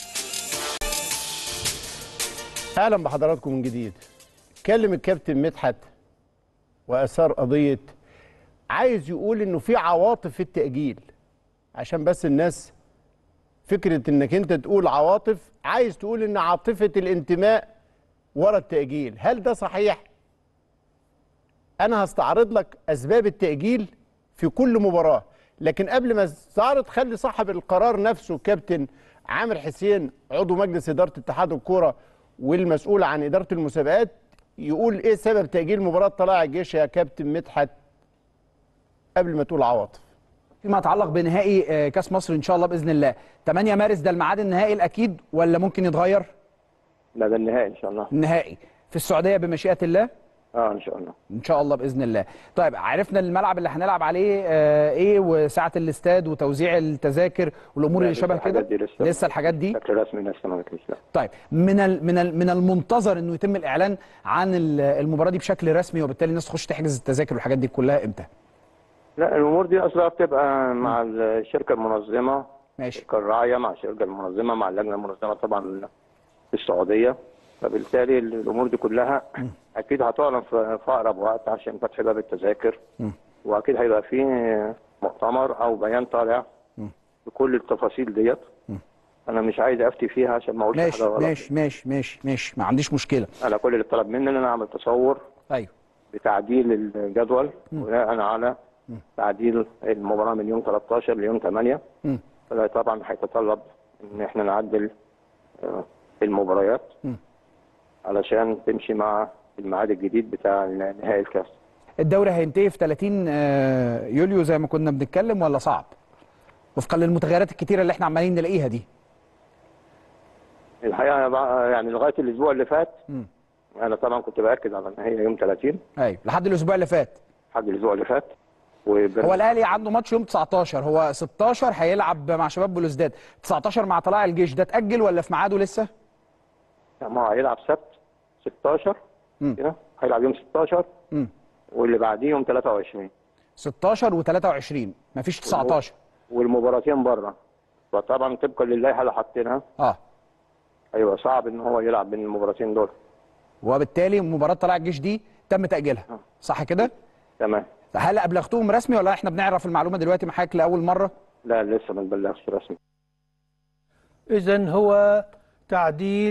اهلا بحضراتكم من جديد اتكلم الكابتن مدحت واثار قضيه عايز يقول انه في عواطف في التاجيل عشان بس الناس فكره انك انت تقول عواطف عايز تقول ان عاطفه الانتماء ورا التاجيل هل ده صحيح انا هستعرض لك اسباب التاجيل في كل مباراه لكن قبل ما استعرض خلي صاحب القرار نفسه كابتن عامر حسين عضو مجلس اداره اتحاد الكوره والمسؤول عن اداره المسابقات يقول ايه سبب تاجيل مباراه طلائع الجيش يا كابتن مدحت قبل ما تقول عواطف فيما يتعلق بنهائي آه، كاس مصر ان شاء الله باذن الله 8 مارس ده الميعاد النهائي الاكيد ولا ممكن يتغير لا ده النهائي ان شاء الله النهائي في السعوديه بمشيئه الله اه ان شاء الله ان شاء الله باذن الله طيب عرفنا الملعب اللي هنلعب عليه آه، ايه وساعه الاستاد وتوزيع التذاكر والامور لا، اللي لسه شبه الحاجات كده دي لسه. لسه الحاجات دي بشكل رسمي لسه ما جاتليش لا طيب من ال من ال من المنتظر انه يتم الاعلان عن ال- المباراه دي بشكل رسمي وبالتالي الناس تخش تحجز التذاكر والحاجات دي كلها امتى لا الامور دي اصلا بتبقى مع الشركه المنظمه ماشي الشركه الراعيه مع الشركه المنظمه مع اللجنه المنظمه طبعا في السعوديه فبالتالي الامور دي كلها اكيد هتعلن في في اقرب وقت عشان فتح باب التذاكر واكيد هيبقى فيه مؤتمر او بيان طالع بكل التفاصيل ديت انا مش عايز افتي فيها عشان ما اقولش ماشي حاجه غلط ماشي ماشي ماشي ماشي ما عنديش مشكله انا كل اللي طلب مني ان انا اعمل تصور ايوه بتعديل الجدول بناء على تعديل المباراه من يوم 13 ليوم 8 مم. فده طبعا هيتطلب ان احنا نعدل آه، المباريات علشان تمشي مع الميعاد الجديد بتاع نهائي الكاس الدوري هينتهي في 30 آه، يوليو زي ما كنا بنتكلم ولا صعب وفقا للمتغيرات الكتيره اللي احنا عمالين نلاقيها دي الحقيقه بقى يعني لغايه الاسبوع اللي فات انا طبعا كنت باكد على ان هي يوم 30 ايوه لحد الاسبوع اللي فات لحد الاسبوع اللي فات وبر- هو الاهلي عنده ماتش يوم 19 هو 16 هيلعب مع شباب بلوزداد 19 مع طلائع الجيش ده اتاجل ولا في ميعاده لسه ما هو هيلعب سبت 16 مم. كده هيلعب يوم 16 مم. واللي بعديه يوم 23 16 و23 مفيش 19 والمباراتين بره فطبعا طبقا للائحه اللي حاطينها اه هيبقى صعب ان هو يلعب بين المباراتين دول وبالتالي مباراه طلائع الجيش دي تم تاجيلها صح كده تمام هل ابلغتوهم رسمي ولا احنا بنعرف المعلومه دلوقتي مع حضرتك لاول مره لا لسه ما نبلغش رسمي اذا هو تعديل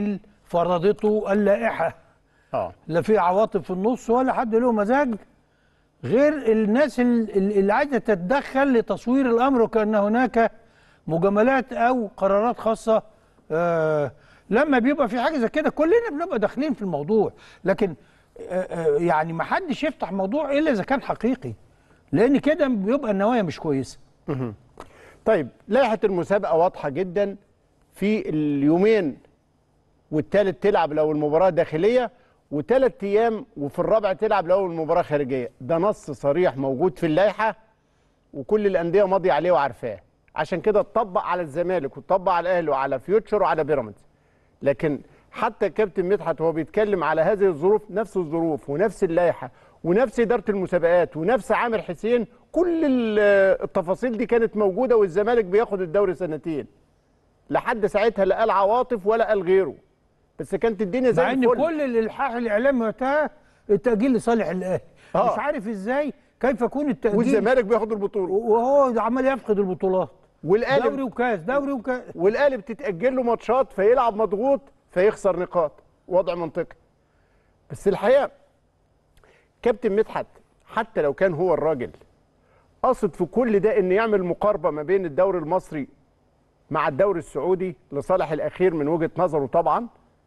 فرضته اللائحه اه لا في عواطف في النص ولا حد له مزاج غير الناس ال- ال- اللي عايزه تتدخل لتصوير الامر وكان هناك مجاملات او قرارات خاصه آه لما بيبقى في حاجه زي كده كلنا بنبقى داخلين في الموضوع لكن آه آه يعني ما حدش يفتح موضوع الا اذا كان حقيقي لان كده بيبقى النوايا مش كويسه طيب لائحه المسابقه واضحه جدا في اليومين والثالث تلعب لو المباراه داخليه وثلاث ايام وفي الرابع تلعب لو المباراه خارجيه ده نص صريح موجود في اللائحه وكل الانديه ماضيه عليه وعارفاه عشان كده اتطبق على الزمالك واتطبق على الاهلي وعلى فيوتشر وعلى بيراميدز لكن حتى الكابتن مدحت وهو بيتكلم على هذه الظروف نفس الظروف ونفس اللائحه ونفس اداره المسابقات ونفس عامر حسين كل ال- التفاصيل دي كانت موجوده والزمالك بياخد الدوري سنتين لحد ساعتها لا قال عواطف ولا قال غيره بس كانت الدنيا زي مع ان الفل كل الالحاح الاعلامي وقتها التاجيل لصالح الاهلي آه. مش عارف ازاي كيف يكون التاجيل والزمالك بياخد البطوله وهو عمال يفقد البطولات دوري والاهلي وكاس دوري وكاس والاهلي بتتاجل له ماتشات فيلعب مضغوط فيخسر نقاط وضع منطقي بس الحقيقه كابتن مدحت حتى لو كان هو الراجل قصد في كل ده ان يعمل مقاربه ما بين الدوري المصري مع الدوري السعودي لصالح الاخير من وجهه نظره طبعا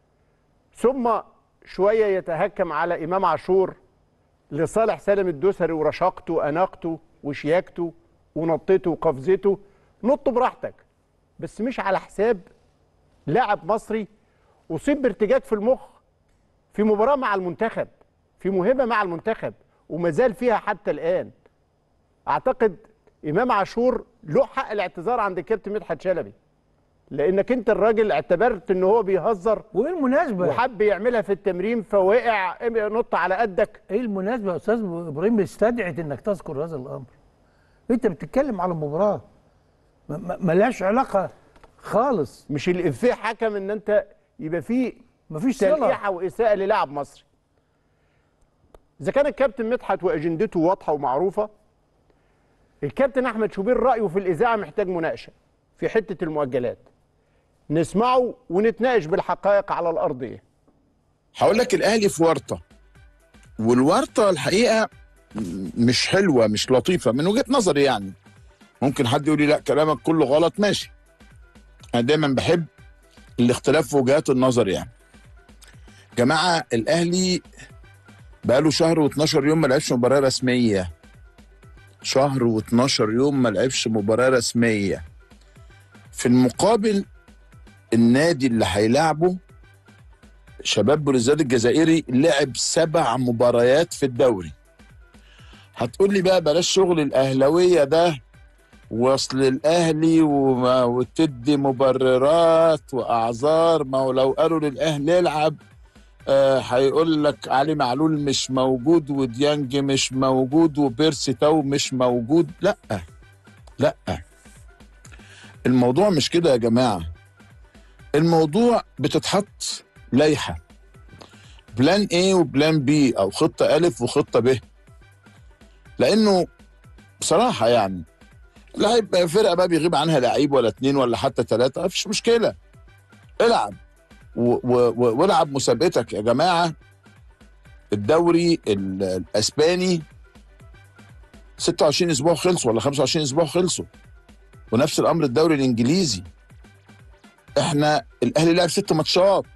ثم شويه يتهكم على امام عاشور لصالح سالم الدوسري ورشاقته اناقته وشياكته ونطته وقفزته نط براحتك بس مش على حساب لاعب مصري اصيب بارتجاج في المخ في مباراه مع المنتخب في مهمه مع المنتخب وما زال فيها حتى الان اعتقد امام عاشور له حق الاعتذار عند الكابتن مدحت شلبي لانك انت الراجل اعتبرت ان هو بيهزر وايه المناسبه وحب يعملها في التمرين فوقع نط على قدك ايه المناسبه يا استاذ ابراهيم استدعت انك تذكر هذا الامر انت بتتكلم على مباراه ما- ما- ملهاش علاقه خالص مش الافيه حكم ان انت يبقى فيه مفيش صله تلقيحه واساءه للاعب مصري اذا كان الكابتن مدحت واجندته واضحه ومعروفه الكابتن احمد شوبير رايه في الاذاعه محتاج مناقشه في حته المؤجلات نسمعه ونتناقش بالحقائق على الارض ايه هقول لك الاهلي في ورطه والورطه الحقيقه م- مش حلوه مش لطيفه من وجهه نظري يعني ممكن حد يقول لي لا كلامك كله غلط ماشي انا دايما بحب الاختلاف في وجهات النظر يعني جماعه الاهلي بقاله شهر و12 يوم ما لعبش مباراه رسميه شهر و12 يوم ما لعبش مباراه رسميه في المقابل النادي اللي هيلاعبه شباب بلوزداد الجزائري لعب سبع مباريات في الدوري هتقول لي بقى بلاش شغل الاهلاويه ده وصل الاهلي وما وتدي مبررات واعذار ما هو لو قالوا للاهلي العب آه، هيقول لك علي معلول مش موجود وديانج مش موجود وبيرسي تاو مش موجود لا لا الموضوع مش كده يا جماعه الموضوع بتتحط لائحه بلان ايه وبلان بي او خطه الف وخطه ب لانه بصراحه يعني لعيب فرقه بقى بيغيب عنها لعيب ولا اتنين ولا حتى ثلاثه مفيش مشكله العب و- و- و- والعب مسابقتك يا جماعه الدوري ال- الاسباني 26 اسبوع خلصوا ولا 25 اسبوع خلصوا ونفس الامر الدوري الانجليزي احنا الاهلي لعب ست ماتشات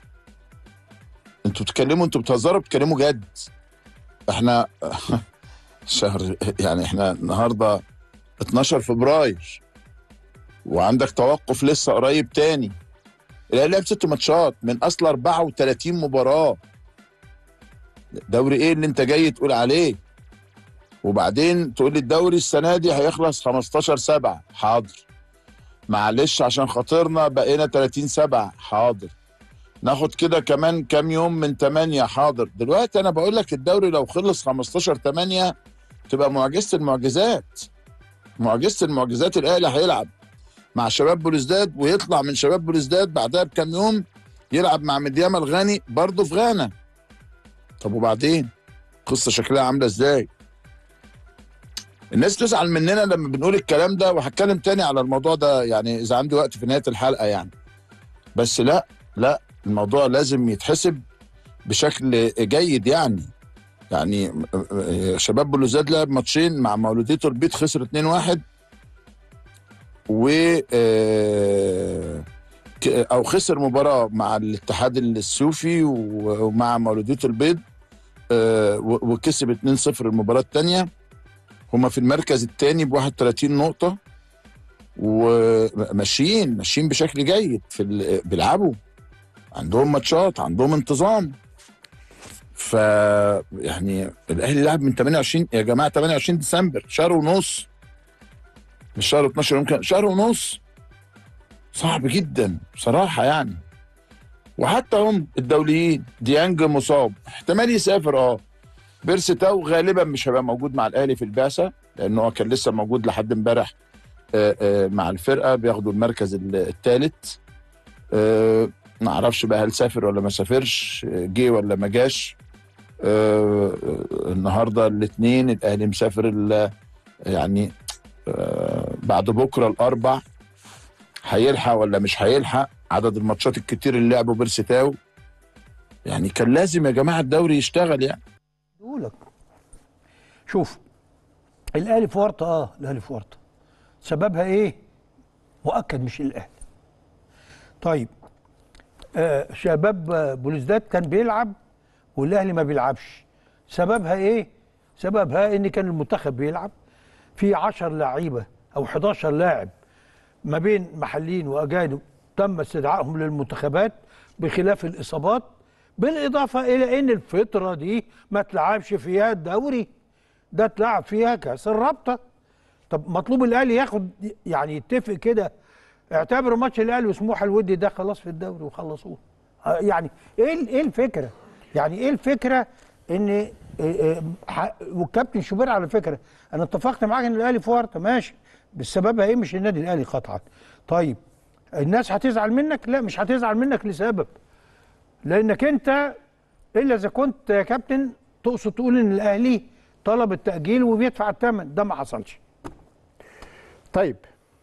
انتوا بتتكلموا انتوا بتهزروا بتتكلموا جد احنا شهر يعني احنا النهارده 12 فبراير وعندك توقف لسه قريب تاني الاهلي لعب ست ماتشات من اصل 34 مباراه دوري ايه اللي انت جاي تقول عليه وبعدين تقول لي الدوري السنه دي هيخلص 15 7 حاضر معلش عشان خاطرنا بقينا 30 7 حاضر ناخد كده كمان كام يوم من 8 حاضر دلوقتي انا بقول لك الدوري لو خلص 15 8 تبقى معجزه المعجزات معجزه المعجزات الاهلي هيلعب مع شباب بوليسداد ويطلع من شباب بوليسداد بعدها بكام يوم يلعب مع مدياما الغاني برضه في غانا طب وبعدين قصه شكلها عامله ازاي الناس تزعل مننا لما بنقول الكلام ده وهتكلم تاني على الموضوع ده يعني اذا عندي وقت في نهايه الحلقه يعني بس لا لا الموضوع لازم يتحسب بشكل جيد يعني يعني شباب بلوزداد لعب ماتشين مع مولودية البيت خسر 2-1 و آه، ك- او خسر مباراه مع الاتحاد السوفي و- ومع مولودية البيض آه، و- وكسب 2-0 المباراه الثانيه هما في المركز الثاني ب 31 نقطه وماشيين ماشيين بشكل جيد في ال- بيلعبوا عندهم ماتشات عندهم انتظام ف يعني الاهلي لعب من 28 يا جماعه 28 ديسمبر شهر ونص مش شهر 12 يمكن شهر ونص صعب جدا بصراحه يعني وحتى هم الدوليين ديانج مصاب احتمال يسافر اه بيرسي تاو غالبا مش هيبقى موجود مع الاهلي في البعثه لانه هو كان لسه موجود لحد امبارح آه، آه، مع الفرقه بياخدوا المركز الثالث ما اعرفش بقى هل سافر ولا ما سافرش آه، جه ولا ما جاش آه، آه، النهارده الاثنين الاهلي مسافر ال- يعني آه، بعد بكره الاربع هيلحق ولا مش هيلحق عدد الماتشات الكتير اللي لعبوا بيرسي تاو يعني كان لازم يا جماعه الدوري يشتغل يعني لك شوف الاهلي في ورطه اه الاهلي في ورطه سببها ايه مؤكد مش الاهلي طيب آه شباب آه، بلوزداد كان بيلعب والاهلي ما بيلعبش سببها ايه سببها ان كان المنتخب بيلعب في 10 لعيبه او 11 لاعب ما بين محليين واجانب تم استدعائهم للمنتخبات بخلاف الاصابات بالاضافه الى ان الفتره دي ما تلعبش فيها الدوري ده تلعب فيها كاس الرابطه طب مطلوب الاهلي ياخد يعني يتفق كده اعتبروا ماتش الاهلي وسموحه الودي ده خلاص في الدوري وخلصوه آه، يعني ايه ال- ايه الفكره يعني ايه الفكره ان إيه إيه ح- والكابتن شوبير على فكره انا اتفقت معاك ان الاهلي في ورطه ماشي بس سببها ايه مش النادي الاهلي قطعا طيب الناس هتزعل منك لا مش هتزعل منك لسبب لانك انت الا اذا كنت يا كابتن تقصد تقول ان الاهلي طلب التاجيل وبيدفع الثمن ده ما حصلش طيب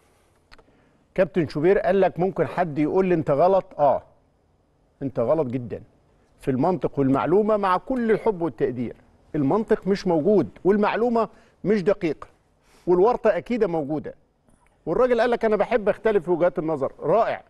كابتن شوبير قال لك ممكن حد يقول لي انت غلط اه انت غلط جدا في المنطق والمعلومه مع كل الحب والتقدير المنطق مش موجود والمعلومه مش دقيقه والورطه اكيد موجوده والراجل قال لك انا بحب اختلف في وجهات النظر رائع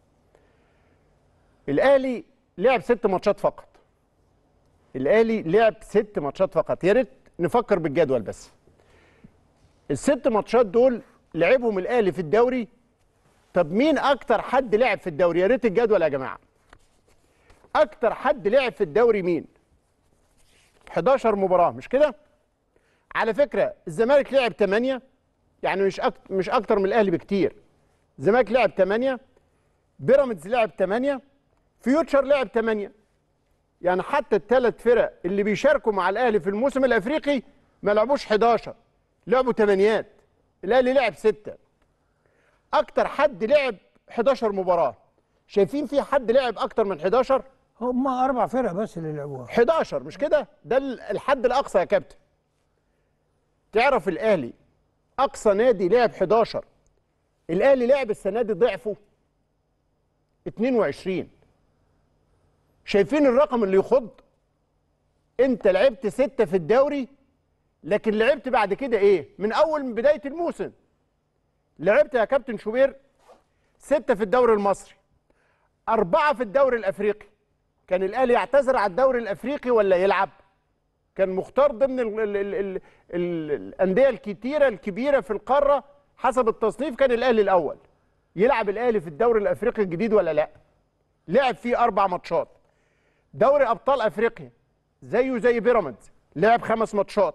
الاهلي لعب ست ماتشات فقط الاهلي لعب ست ماتشات فقط يا ريت نفكر بالجدول بس الست ماتشات دول لعبهم الاهلي في الدوري طب مين اكتر حد لعب في الدوري يا ريت الجدول يا جماعه اكتر حد لعب في الدوري مين 11 مباراه مش كده على فكره الزمالك لعب 8 يعني مش أكتر مش اكتر من الاهلي بكتير الزمالك لعب 8 بيراميدز لعب 8 فيوتشر لعب 8 يعني حتى الثلاث فرق اللي بيشاركوا مع الاهلي في الموسم الافريقي ما لعبوش 11 لعبوا ثمانيات الاهلي لعب 6 اكتر حد لعب 11 مباراه شايفين في حد لعب اكتر من 11 هم اربع فرق بس اللي لعبوها 11 مش كده ده ال- الحد الاقصى يا كابتن تعرف الاهلي اقصى نادي لعب 11 الاهلي لعب السنه دي ضعفه 22 شايفين الرقم اللي يخض انت لعبت ستة في الدوري لكن لعبت بعد كده ايه من اول من بدايه الموسم لعبت يا كابتن شوبير ستة في الدوري المصري أربعة في الدوري الأفريقي كان الأهلي يعتذر على الدوري الأفريقي ولا يلعب كان مختار ضمن ال ال ال ال ال الأندية الكتيرة الكبيرة في القارة حسب التصنيف كان الأهلي الأول يلعب الأهلي في الدوري الأفريقي الجديد ولا لا لعب فيه أربع ماتشات دوري أبطال أفريقيا زيه زي بيراميدز لعب خمس ماتشات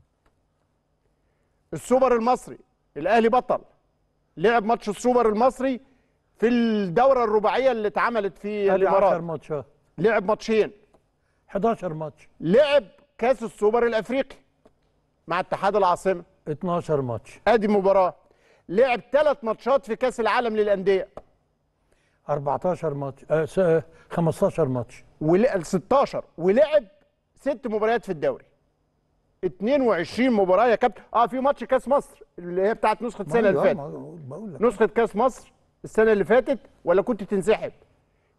السوبر المصري الأهلي بطل لعب ماتش السوبر المصري في الدورة الرباعية اللي اتعملت في ادي 10 الإمارات ماتشات لعب ماتشين 11 ماتش لعب كاس السوبر الافريقي مع اتحاد العاصمه 12 ماتش ادي مباراه لعب ثلاث ماتشات في كاس العالم للانديه 14 ماتش آه س- 15 ماتش ول 16 ولعب ست مباريات في الدوري 22 مباراه يا كابتن اه في ماتش كاس مصر اللي هي بتاعت نسخه السنه اللي أيوة، فاتت ما بقول لك نسخه كاس مصر السنه اللي فاتت ولا كنت تنسحب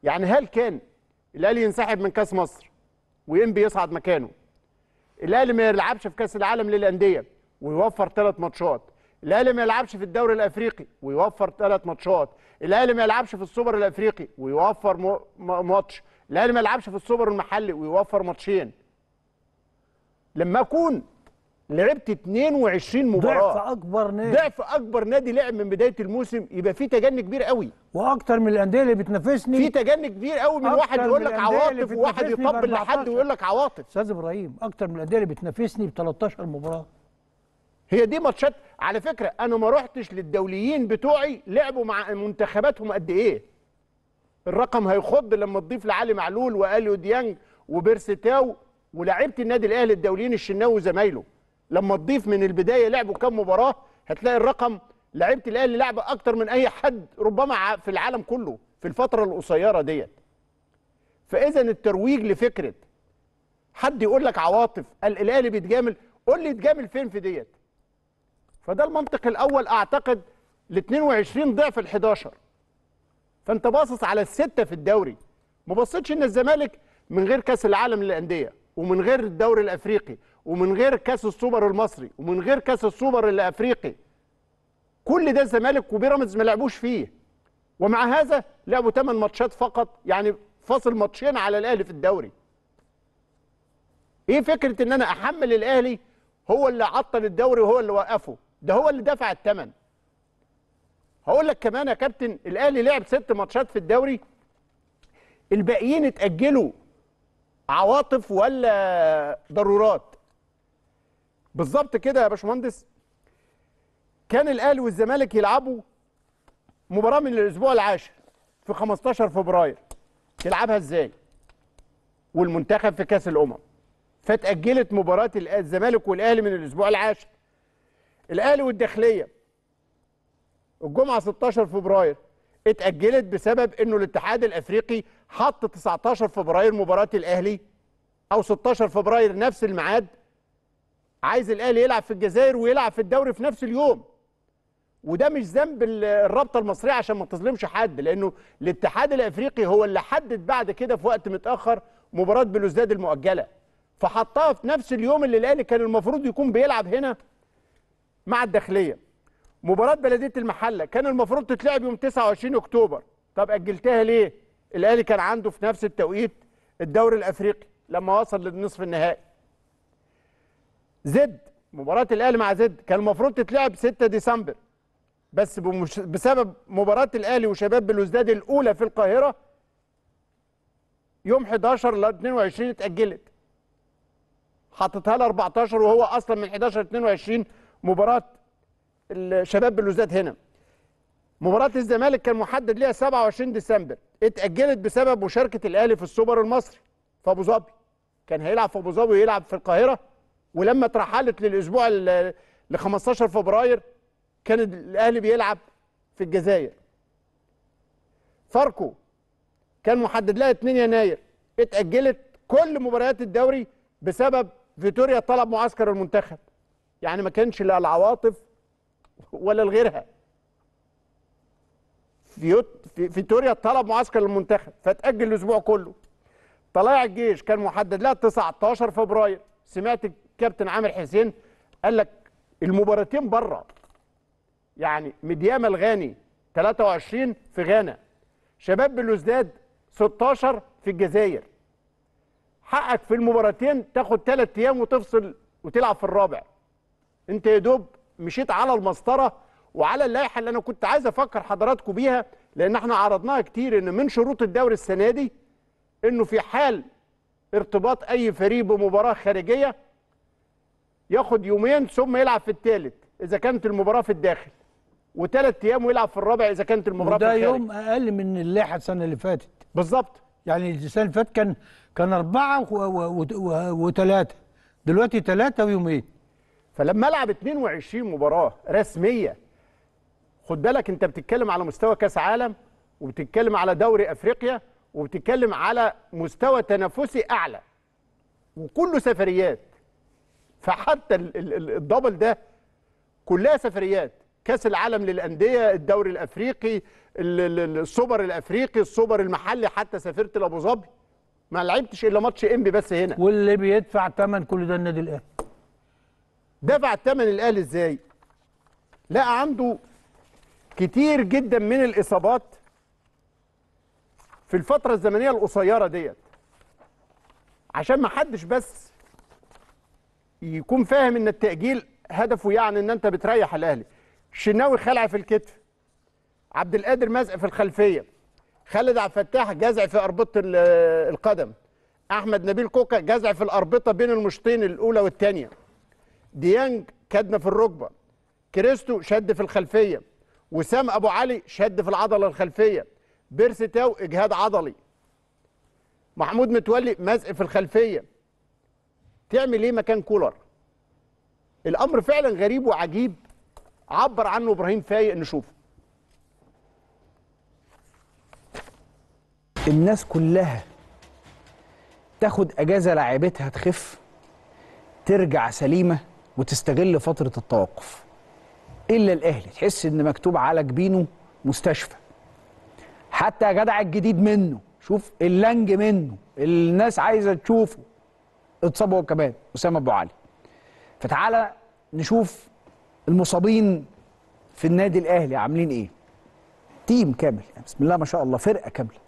يعني هل كان الاهلي ينسحب من كاس مصر وينبي يصعد مكانه الاهلي ما يلعبش في كاس العالم للانديه ويوفر ثلاث ماتشات الاهلي ما يلعبش في الدوري الافريقي ويوفر ثلاث ماتشات الاهلي ما يلعبش في السوبر الافريقي ويوفر مو- م- ماتش الاهلي ما يلعبش في السوبر المحلي ويوفر ماتشين لما اكون لعبت 22 مباراه ضعف اكبر نادي ضعف اكبر نادي لعب من بدايه الموسم يبقى في تجني كبير قوي واكتر من الانديه اللي بتنافسني في تجني كبير قوي من أكتر واحد يقول من لك الأندية اللي عواطف وواحد بتنافسني يطبل ب لحد 14. ويقول لك عواطف استاذ ابراهيم اكتر من الانديه اللي بتنافسني ب 13 مباراه هي دي ماتشات على فكره انا ما رحتش للدوليين بتوعي لعبوا مع منتخباتهم قد ايه الرقم هيخض لما تضيف لعلي معلول واليو ديانج وبيرستاو ولاعيبه النادي الاهلي الدوليين الشناوي وزمايله لما تضيف من البدايه لعبوا كام مباراه هتلاقي الرقم لعيبه الاهلي لعبه اكتر من اي حد ربما ع- في العالم كله في الفتره القصيره ديت فاذا الترويج لفكره حد يقول لك عواطف قال الاهلي بيتجامل قول لي يتجامل فين في ديت فده المنطق الاول اعتقد ال 22 ضعف ال 11 فانت باصص على السته في الدوري ما بصيتش ان الزمالك من غير كاس العالم للانديه ومن غير الدوري الافريقي ومن غير كاس السوبر المصري ومن غير كاس السوبر الافريقي كل ده الزمالك وبيراميدز ما لعبوش فيه ومع هذا لعبوا 8 ماتشات فقط يعني فاصل ماتشين على الاهلي في الدوري ايه فكره ان انا احمل الاهلي هو اللي عطل الدوري وهو اللي وقفه ده هو اللي دفع الثمن هقول لك كمان يا كابتن الاهلي لعب ست ماتشات في الدوري الباقيين اتاجلوا عواطف ولا ضرورات بالظبط كده يا باشمهندس كان الاهلي والزمالك يلعبوا مباراه من الاسبوع العاشر في 15 فبراير تلعبها ازاي والمنتخب في كاس الامم فاتاجلت مباراه الأ- الزمالك والاهلي من الاسبوع العاشر الاهلي والداخليه الجمعه 16 فبراير اتاجلت بسبب انه الاتحاد الافريقي حط 19 فبراير مباراه الاهلي او 16 فبراير نفس الميعاد عايز الاهلي يلعب في الجزائر ويلعب في الدوري في نفس اليوم وده مش ذنب ال- الرابطه المصريه عشان ما تظلمش حد لانه الاتحاد الافريقي هو اللي حدد بعد كده في وقت متاخر مباراه بلوزداد المؤجله فحطها في نفس اليوم اللي الاهلي كان المفروض يكون بيلعب هنا مع الداخليه مباراه بلديه المحله كان المفروض تتلعب يوم 29 اكتوبر طب اجلتها ليه الاهلي كان عنده في نفس التوقيت الدوري الافريقي لما وصل للنصف النهائي زد مباراه الاهلي مع زد كان المفروض تتلعب 6 ديسمبر بس بمش... بسبب مباراه الاهلي وشباب بلوزداد الاولى في القاهره يوم 11 ل 22 اتاجلت حاططها ل 14 وهو اصلا من 11 ل 22 مباراه الشباب بلوزداد هنا مباراه الزمالك كان محدد ليها 27 ديسمبر اتاجلت بسبب مشاركه الاهلي في السوبر المصري في ابو ظبي كان هيلعب في ابو ظبي ويلعب في القاهره ولما اترحلت للاسبوع ال ل 15 فبراير كان الاهلي بيلعب في الجزائر فاركو كان محدد لها 2 يناير اتاجلت كل مباريات الدوري بسبب فيتوريا طلب معسكر المنتخب يعني ما كانش لا العواطف ولا لغيرها فيوت- في- فيتوريا طلب معسكر المنتخب فتاجل الاسبوع كله طلائع الجيش كان محدد لها 19 فبراير سمعت الكابتن عامر حسين قال لك المباراتين بره يعني مدياما الغاني 23 في غانا شباب بلوزداد 16 في الجزائر حقك في المباراتين تاخد ثلاث ايام وتفصل وتلعب في الرابع انت يا دوب مشيت على المسطره وعلى اللائحه اللي انا كنت عايز افكر حضراتكم بيها لان احنا عرضناها كتير ان من شروط الدوري السنه دي انه في حال ارتباط اي فريق بمباراه خارجيه ياخد يومين ثم يلعب في الثالث اذا كانت المباراه في الداخل وثلاث ايام ويلعب في الرابع اذا كانت المباراه في وده الخارج يوم اقل من اللائحه السنه اللي فاتت بالظبط يعني السنه اللي فاتت كان كان اربعه وثلاثه دلوقتي ثلاثه ويومين فلما العب 22 مباراه رسميه خد بالك انت بتتكلم على مستوى كاس عالم وبتتكلم على دوري افريقيا وبتتكلم على مستوى تنافسي اعلى وكله سفريات فحتى ال- ال- ال- الدبل ده كلها سفريات كاس العالم للانديه الدوري الافريقي ال- ال- السوبر الافريقي السوبر المحلي حتى سافرت لابو ظبي ما لعبتش الا ماتش انبي بس هنا واللي بيدفع ثمن كل ده النادي الاهلي دفع الثمن الاهلي ازاي لقى عنده كتير جدا من الاصابات في الفتره الزمنيه القصيره ديت عشان ما حدش بس يكون فاهم ان التاجيل هدفه يعني ان انت بتريح الاهلي الشناوي خلع في الكتف عبد القادر مزق في الخلفيه خالد عبد الفتاح جزع في اربطه ال- القدم احمد نبيل كوكا جزع في الاربطه بين المشطين الاولى والثانيه ديانج كدمه في الركبه كريستو شد في الخلفيه وسام ابو علي شد في العضله الخلفيه بيرسي تاو اجهاد عضلي محمود متولي مزق في الخلفيه تعمل ايه مكان كولر الامر فعلا غريب وعجيب عبر عنه ابراهيم فايق نشوفه الناس كلها تاخد اجازه لاعيبتها تخف ترجع سليمه وتستغل فتره التوقف الا الاهلي تحس ان مكتوب على جبينه مستشفى حتى يا جدع الجديد منه شوف اللنج منه الناس عايزه تشوفه اتصاب هو كمان اسامه ابو علي فتعالى نشوف المصابين في النادي الاهلي عاملين ايه تيم كامل يعني بسم الله ما شاء الله فرقه كامله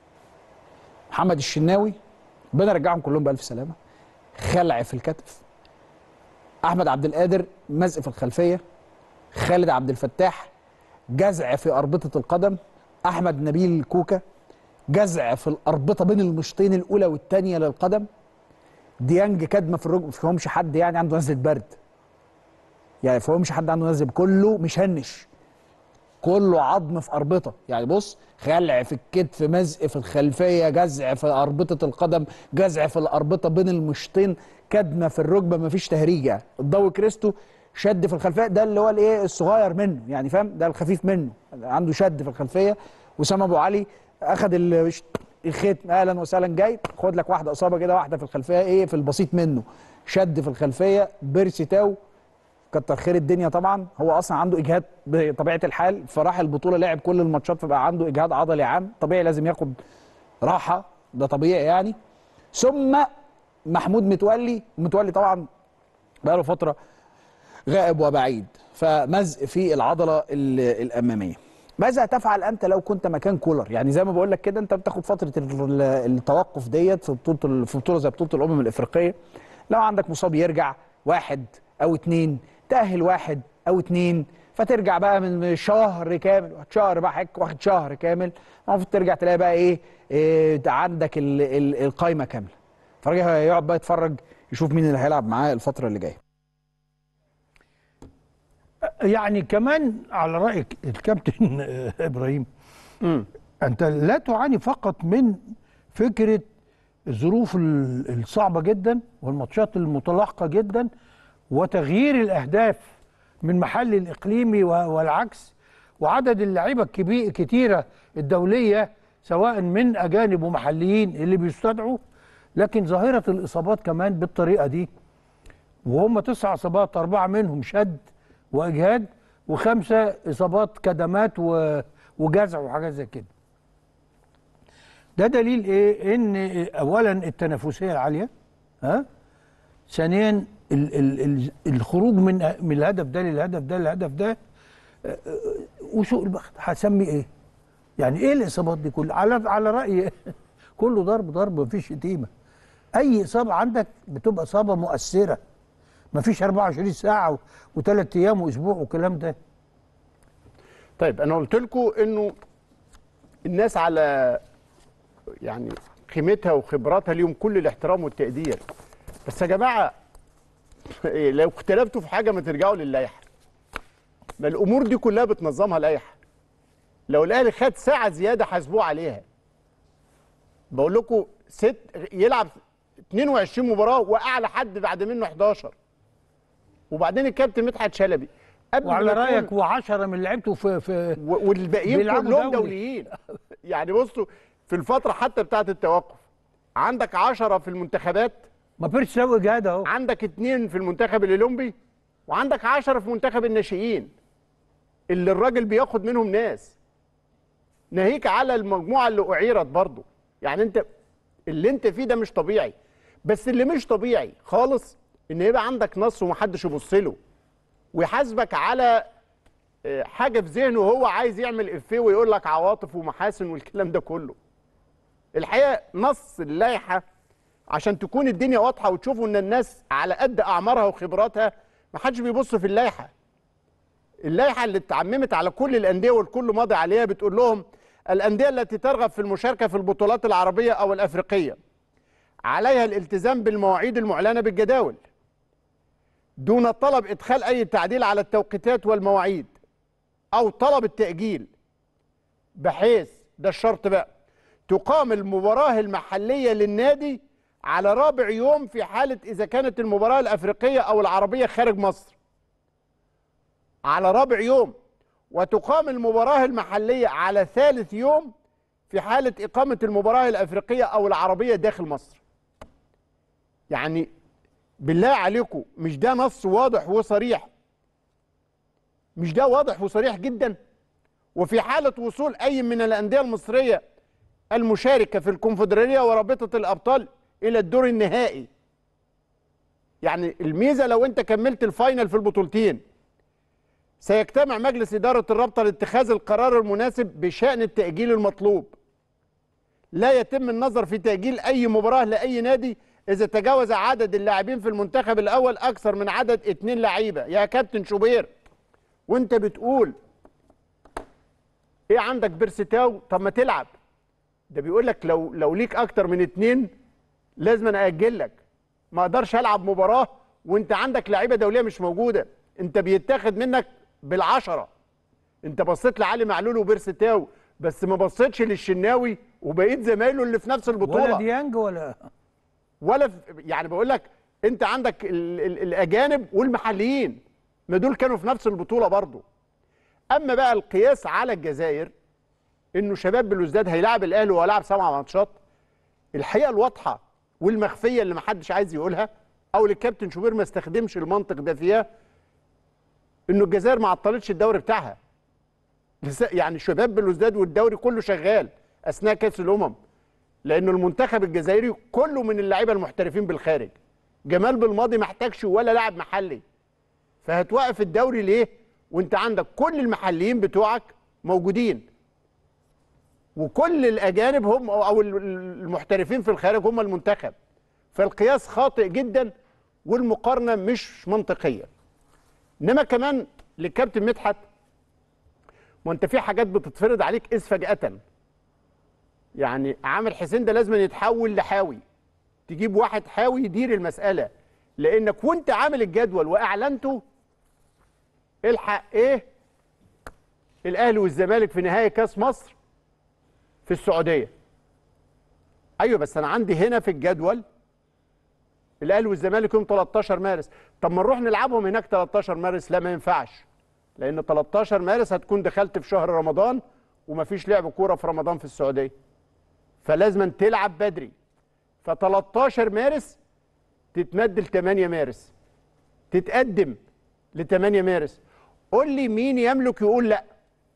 محمد الشناوي ربنا يرجعهم كلهم بالف سلامه خلع في الكتف احمد عبد القادر مزق في الخلفيه خالد عبد الفتاح جزع في اربطه القدم احمد نبيل كوكا جزع في الاربطه بين المشطين الاولى والثانيه للقدم ديانج كدمه في الركبه ما فيهمش حد يعني عنده نزله برد يعني ما فيهمش حد عنده نزله كله مشنش كله عظم في اربطه يعني بص خلع في الكتف مزق في الخلفيه جزع في اربطه القدم جزع في الاربطه بين المشطين كدمه في الركبه مفيش تهريج يعني الضوء كريستو شد في الخلفيه ده اللي هو الايه الصغير منه يعني فاهم ده الخفيف منه عنده شد في الخلفيه وسام ابو علي اخذ ال- الختم اهلا وسهلا جاي خد لك واحده اصابه كده واحده في الخلفيه ايه في البسيط منه شد في الخلفيه بيرسي تاو كتر خير الدنيا طبعا هو اصلا عنده اجهاد بطبيعه الحال فراح البطوله لعب كل الماتشات فبقى عنده اجهاد عضلي عام طبيعي لازم ياخد راحه ده طبيعي يعني ثم محمود متولي متولي طبعا بقى له فتره غائب وبعيد فمزق في العضله ال- الاماميه ماذا تفعل انت لو كنت مكان كولر يعني زي ما بقول لك كده انت بتاخد فتره ال- التوقف ديت في بطوله ال- في بطوله زي بطوله الامم الافريقيه لو عندك مصاب يرجع واحد او اتنين تاهل واحد او اتنين فترجع بقى من شهر كامل واخد شهر بقى حك واخد شهر كامل المفروض ترجع تلاقي بقى ايه, إيه عندك ال- ال- القايمه كامله فالراجل هيقعد بقى يتفرج يشوف مين اللي هيلعب معاه الفتره اللي جايه يعني كمان على راي الكابتن ابراهيم انت لا تعاني فقط من فكره الظروف ال- الصعبه جدا والماتشات المتلاحقه جدا وتغيير الاهداف من محل الاقليمي و- والعكس وعدد اللعيبه الكبير كتيره الدوليه سواء من اجانب ومحليين اللي بيستدعوا لكن ظاهره الاصابات كمان بالطريقه دي وهم تسع اصابات اربعه منهم شد واجهاد وخمسه اصابات كدمات و- وجزع وحاجات زي كده ده دليل ايه ان اولا التنافسيه العاليه ها ثانيا ال ال ال الخروج من من الهدف ده للهدف ده للهدف ده آه، آه، وسوء البخت هسمي ايه يعني ايه الاصابات دي كلها على على راي كله ضرب ضرب مفيش شتيمه اي اصابه عندك بتبقى اصابه مؤثره مفيش 24 ساعه وثلاث ايام واسبوع والكلام ده طيب انا قلت لكم انه الناس على يعني قيمتها وخبراتها ليهم كل الاحترام والتقدير بس يا جماعه إيه، لو اختلفتوا في حاجه ما ترجعوا للائحه ما الامور دي كلها بتنظمها لائحه لو الاهلي خد ساعه زياده حاسبوه عليها بقول لكم ست يلعب 22 مباراه واعلى حد بعد منه 11 وبعدين الكابتن مدحت شلبي قبل وعلى ما يكون- رايك وعشرة من لعيبته في في و- والباقيين بيلعبوا كلهم دولي. دوليين يعني بصوا في الفتره حتى بتاعه التوقف عندك 10 في المنتخبات ما بيرش سوي جهاد اهو عندك اتنين في المنتخب الاولمبي وعندك 10 في منتخب الناشئين اللي الراجل بياخد منهم ناس ناهيك على المجموعه اللي اعيرت برضه يعني انت اللي انت فيه ده مش طبيعي بس اللي مش طبيعي خالص ان يبقى عندك نص ومحدش يبص له ويحاسبك على آه، حاجه في ذهنه وهو عايز يعمل افيه ويقول لك عواطف ومحاسن والكلام ده كله الحقيقه نص اللائحه عشان تكون الدنيا واضحه وتشوفوا ان الناس على قد اعمارها وخبراتها ما حدش بيبص في اللائحه اللائحه اللي اتعممت على كل الانديه والكل ماضي عليها بتقول لهم الانديه التي ترغب في المشاركه في البطولات العربيه او الافريقيه عليها الالتزام بالمواعيد المعلنه بالجداول دون طلب ادخال اي تعديل على التوقيتات والمواعيد او طلب التاجيل بحيث ده الشرط بقى تقام المباراه المحليه للنادي على رابع يوم في حاله اذا كانت المباراه الافريقيه او العربيه خارج مصر على رابع يوم وتقام المباراه المحليه على ثالث يوم في حاله اقامه المباراه الافريقيه او العربيه داخل مصر يعني بالله عليكم مش ده نص واضح وصريح مش ده واضح وصريح جدا وفي حالة وصول أي من الأندية المصرية المشاركة في الكونفدرالية ورابطة الأبطال إلى الدور النهائي يعني الميزة لو أنت كملت الفاينل في البطولتين سيجتمع مجلس إدارة الرابطة لاتخاذ القرار المناسب بشأن التأجيل المطلوب لا يتم النظر في تأجيل أي مباراة لأي نادي إذا تجاوز عدد اللاعبين في المنتخب الأول أكثر من عدد اتنين لعيبة يا كابتن شوبير وأنت بتقول إيه عندك بيرستاو طب ما تلعب ده بيقول لك لو لو ليك أكتر من اتنين لازم أنا أجل لك ما أقدرش ألعب مباراة وأنت عندك لعيبة دولية مش موجودة أنت بيتاخد منك بالعشرة أنت بصيت لعلي معلول وبيرستاو بس ما بصيتش للشناوي وبقيت زمايله اللي في نفس البطولة ولا ديانج ولا ولا في يعني بقول لك انت عندك ال ال الاجانب والمحليين ما دول كانوا في نفس البطوله برضو اما بقى القياس على الجزائر انه شباب بلوزداد هيلاعب الاهلي وهو لاعب سبع ماتشات الحقيقه الواضحه والمخفيه اللي ما حدش عايز يقولها او اللي الكابتن شوبير ما استخدمش المنطق ده فيها انه الجزائر ما عطلتش الدوري بتاعها لسه- يعني شباب بلوزداد والدوري كله شغال اثناء كاس الامم لانه المنتخب الجزائري كله من اللعيبه المحترفين بالخارج جمال بالماضي ما احتاجش ولا لاعب محلي فهتوقف الدوري ليه وانت عندك كل المحليين بتوعك موجودين وكل الاجانب هم او ال- المحترفين في الخارج هم المنتخب فالقياس خاطئ جدا والمقارنه مش منطقيه انما كمان للكابتن مدحت ما انت في حاجات بتتفرض عليك اذ فجاه يعني عامر حسين ده لازم يتحول لحاوي تجيب واحد حاوي يدير المسألة لأنك وانت عامل الجدول وأعلنته الحق إيه الأهلي والزمالك في نهائي كأس مصر في السعودية أيوة بس أنا عندي هنا في الجدول الأهلي والزمالك يوم 13 مارس طب ما نروح نلعبهم هناك 13 مارس لا ما ينفعش لأن 13 مارس هتكون دخلت في شهر رمضان ومفيش لعب كورة في رمضان في السعودية فلازم تلعب بدري ف 13 مارس تتمد ل 8 مارس تتقدم ل 8 مارس قول لي مين يملك يقول لا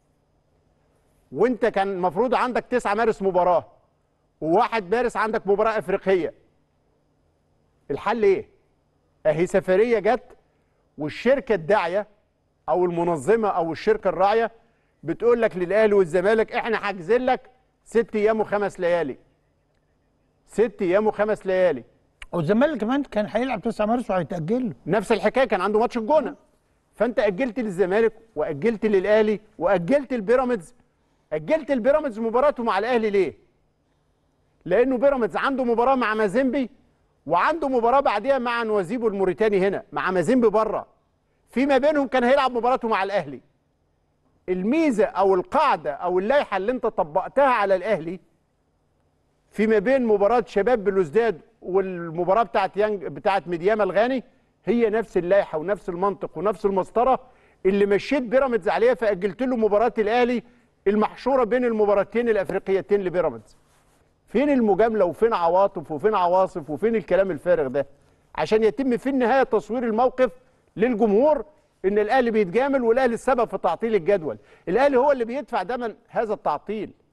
وانت كان المفروض عندك 9 مارس مباراه و1 مارس عندك مباراه افريقيه الحل ايه اهي سفريه جت والشركه الداعيه او المنظمه او الشركه الراعيه بتقول لك للاهلي والزمالك احنا حاجزين لك ست ايام وخمس ليالي ست ايام وخمس ليالي والزمالك كمان كان هيلعب 9 مارس وهيتاجل له نفس الحكايه كان عنده ماتش الجونه فانت اجلت للزمالك واجلت للاهلي واجلت البيراميدز اجلت البيراميدز مباراته مع الاهلي ليه لانه بيراميدز عنده مباراه مع مازيمبي وعنده مباراه بعديها مع نوازيبو الموريتاني هنا مع مازيمبي بره فيما بينهم كان هيلعب مباراته مع الاهلي الميزه او القاعده او اللائحه اللي انت طبقتها على الاهلي فيما بين مباراه شباب بلوزداد والمباراه بتاعت يانج بتاعت ميدياما الغاني هي نفس اللائحه ونفس المنطق ونفس المسطره اللي مشيت بيراميدز عليها فاجلت له مباراه الاهلي المحشوره بين المباراتين الافريقيتين لبيراميدز فين المجامله وفين عواطف وفين عواصف وفين الكلام الفارغ ده عشان يتم في النهايه تصوير الموقف للجمهور ان الاهلي بيتجامل والاهلي السبب في تعطيل الجدول الاهلي هو اللي بيدفع ثمن هذا التعطيل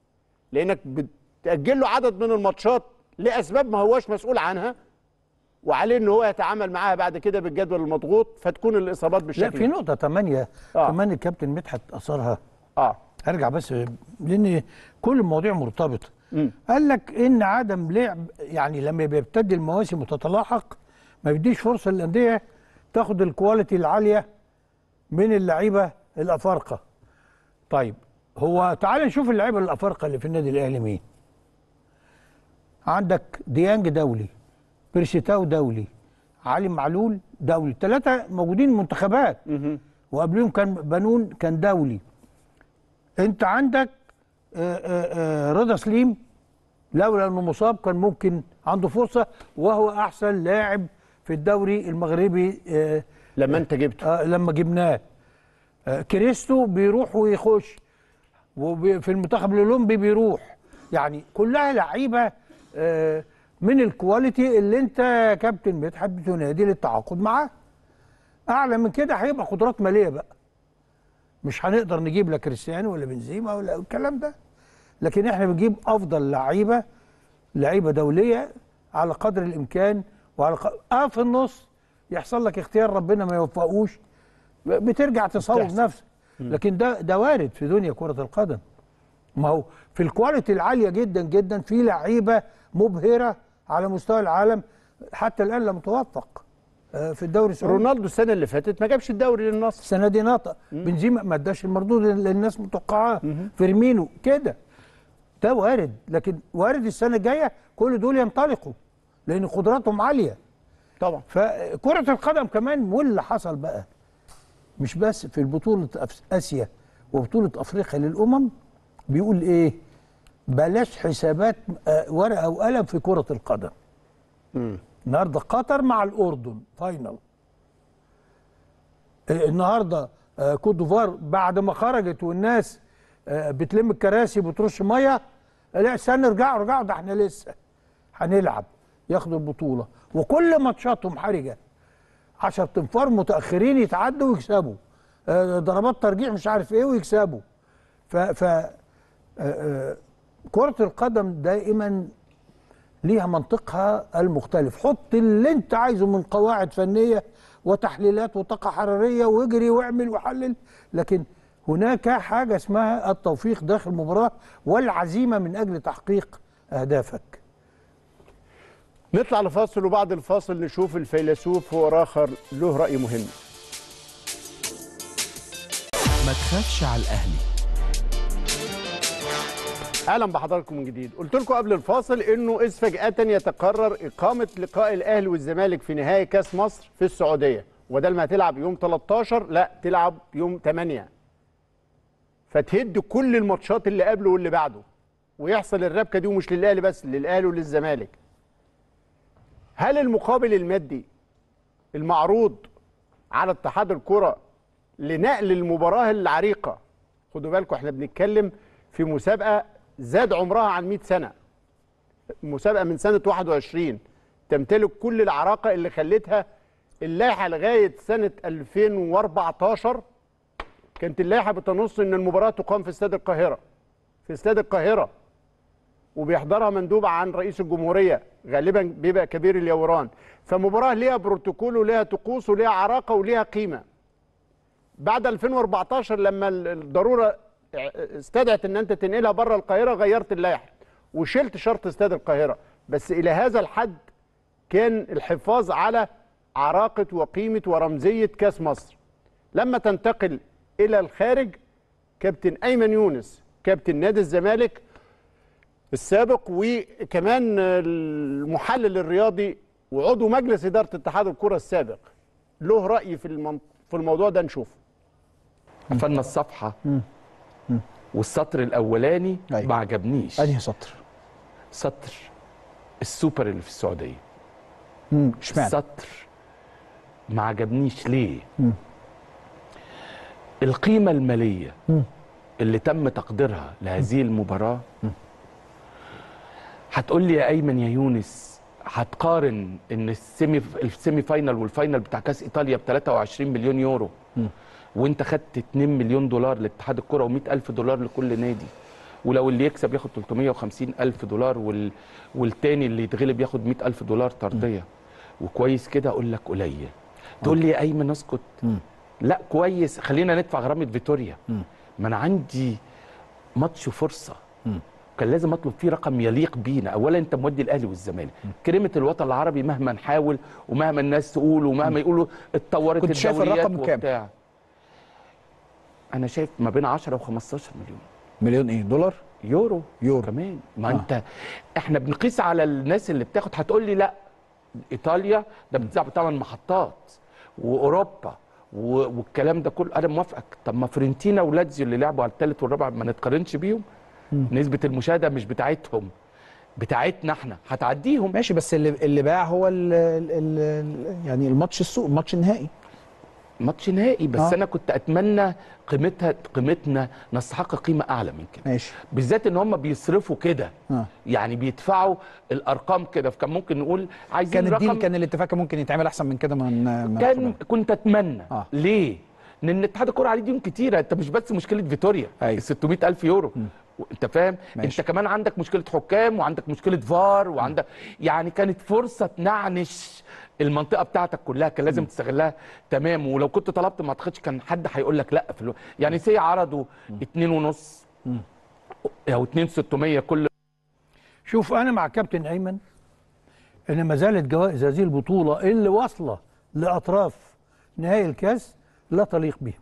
لانك بتاجل له عدد من الماتشات لاسباب ما هوش مسؤول عنها وعليه ان هو يتعامل معاها بعد كده بالجدول المضغوط فتكون الاصابات لا بالشكل في ده. نقطه 8 آه. كمان الكابتن مدحت اثرها اه ارجع بس لان كل المواضيع مرتبطه مم. قال لك ان عدم لعب يعني لما بيبتدي المواسم وتتلاحق ما بيديش فرصه للانديه تاخد الكواليتي العاليه من اللعيبه الافارقه طيب هو تعال نشوف اللعيبه الافارقه اللي في النادي الاهلي مين عندك ديانج دولي بيرشيتاو دولي علي معلول دولي ثلاثه موجودين منتخبات وقبلهم كان بنون كان دولي انت عندك آه، آه، آه، رضا سليم لولا انه مصاب كان ممكن عنده فرصه وهو احسن لاعب في الدوري المغربي آه، لما انت جبته آه لما جبناه آه كريستو بيروح ويخش وفي المنتخب الاولمبي بيروح يعني كلها لعيبه آه من الكواليتي اللي انت يا كابتن مدحت بتنادي للتعاقد معاه اعلى من كده هيبقى قدرات ماليه بقى مش هنقدر نجيب لا كريستيانو ولا بنزيما ولا الكلام ده لكن احنا بنجيب افضل لعيبه لعيبه دوليه على قدر الامكان وعلى ق... اه في النص يحصل لك اختيار ربنا ما يوفقوش بترجع تصوب بتحصل. نفسك لكن ده ده وارد في دنيا كره القدم ما هو في الكواليتي العاليه جدا جدا في لعيبه مبهره على مستوى العالم حتى الان لم توفق آه، في الدوري السعودي رونالدو السنه اللي فاتت ما جابش الدوري للنصر السنه دي نطق بنزيما ما اداش المردود اللي الناس متوقعاه فيرمينو كده ده وارد لكن وارد السنه الجايه كل دول ينطلقوا لان قدراتهم عاليه طبعا فكره القدم كمان واللي حصل بقى مش بس في البطوله أف- اسيا وبطوله افريقيا للامم بيقول ايه بلاش حسابات آه، ورقه وقلم في كره القدم النهارده قطر مع الاردن فاينل آه، النهارده آه، كوت ديفوار بعد ما خرجت والناس آه، بتلم الكراسي بترش ميه لا استنى ارجعوا ارجعوا ده احنا لسه هنلعب ياخدوا البطوله وكل ماتشاتهم حرجه 10 تنفار متاخرين يتعدوا ويكسبوا آه، ضربات ترجيح مش عارف ايه ويكسبوا ف ف آه، آه، كره القدم دائما ليها منطقها المختلف حط اللي انت عايزه من قواعد فنيه وتحليلات وطاقه حراريه واجري واعمل وحلل لكن هناك حاجه اسمها التوفيق داخل المباراه والعزيمه من اجل تحقيق اهدافك نطلع لفاصل وبعد الفاصل نشوف الفيلسوف هو آخر له رأي مهم ما تخافش على الأهلي اهلا بحضراتكم من جديد قلت لكم قبل الفاصل انه اذ فجاه يتقرر اقامه لقاء الاهلي والزمالك في نهائي كاس مصر في السعوديه وده اللي هتلعب يوم 13 لا تلعب يوم 8 فتهد كل الماتشات اللي قبله واللي بعده ويحصل الربكه دي ومش للاهلي بس للاهلي وللزمالك هل المقابل المادي المعروض على اتحاد الكره لنقل المباراه العريقه خدوا بالكم احنا بنتكلم في مسابقه زاد عمرها عن 100 سنه مسابقه من سنه 21 تمتلك كل العراقه اللي خلتها اللائحه لغايه سنه 2014 كانت اللائحه بتنص ان المباراه تقام في استاد القاهره في استاد القاهره وبيحضرها مندوب عن رئيس الجمهوريه غالبا بيبقى كبير اليوران فمباراه ليها بروتوكول وليها طقوس وليها عراقه وليها قيمه بعد 2014 لما ال- الضروره استدعت ان انت تنقلها بره القاهره غيرت اللائحه وشلت شرط استاد القاهره بس الى هذا الحد كان الحفاظ على عراقه وقيمه ورمزيه كاس مصر لما تنتقل الى الخارج كابتن ايمن يونس كابتن نادي الزمالك السابق وكمان المحلل الرياضي وعضو مجلس اداره اتحاد الكره السابق له راي في المن... في الموضوع ده نشوفه قفلنا الصفحه والسطر الاولاني أيوة. ما عجبنيش انهي سطر؟ سطر السوبر اللي في السعوديه مم، اشمعنى؟ السطر ما عجبنيش ليه القيمه الماليه اللي تم تقديرها لهذه المباراه هتقول لي يا ايمن يا يونس هتقارن ان السيمي السيمي فاينال والفاينال بتاع كاس ايطاليا ب 23 مليون يورو وانت خدت 2 مليون دولار لاتحاد الكره و100 الف دولار لكل نادي ولو اللي يكسب ياخد 350 الف دولار وال... والتاني اللي يتغلب ياخد 100 الف دولار طرديه وكويس كده اقول لك قليل تقول لي يا ايمن اسكت لا كويس خلينا ندفع غرامه فيتوريا ما انا عندي ماتش فرصه كان لازم اطلب فيه رقم يليق بينا اولا انت مودي الاهلي والزمالك كلمه الوطن العربي مهما نحاول ومهما الناس تقول ومهما يقولوا اتطورت كنت شايف الدوريات الرقم كام؟ وبتاع. انا شايف ما بين 10 و15 مليون مليون ايه دولار يورو يورو. كمان ما آه. آه. انت احنا بنقيس على الناس اللي بتاخد هتقول لي لا ايطاليا ده بتذاع بثمان محطات واوروبا و- والكلام ده كله انا موافقك طب ما فرنتينا ولاتزيو اللي لعبوا على الثالث والرابع ما نتقارنش بيهم نسبه المشاهده مش بتاعتهم بتاعتنا احنا هتعديهم ماشي بس اللي اللي باع هو ال ال ال يعني الماتش السوق الماتش النهائي ماتش نهائي بس آه. آه. انا كنت اتمنى قيمتها قيمتنا نستحق قيمه اعلى من كده ماشي بالذات ان هم بيصرفوا كده آه. يعني بيدفعوا الارقام كده فكان ممكن نقول عايزين كان الديل رقم كان الاتفاق كان ممكن يتعمل احسن من كده من من كان كنت اتمنى آه. آه. ليه لان اتحاد الكوره عليه ديون كتيره انت مش بس مشكله فيتوريا أيوة. ال 600 الف يورو انت فاهم ماشي. انت كمان عندك مشكله حكام وعندك مشكله فار وعندك يعني كانت فرصه تنعنش المنطقه بتاعتك كلها كان لازم تستغلها تمام ولو كنت طلبت ما اعتقدش كان حد هيقول لك لا في الو... يعني سي عرضوا اتنين ونص او اتنين 600 كل شوف انا مع كابتن ايمن ان ما زالت جوائز هذه البطوله اللي واصله لاطراف نهائي الكاس لا تليق بهم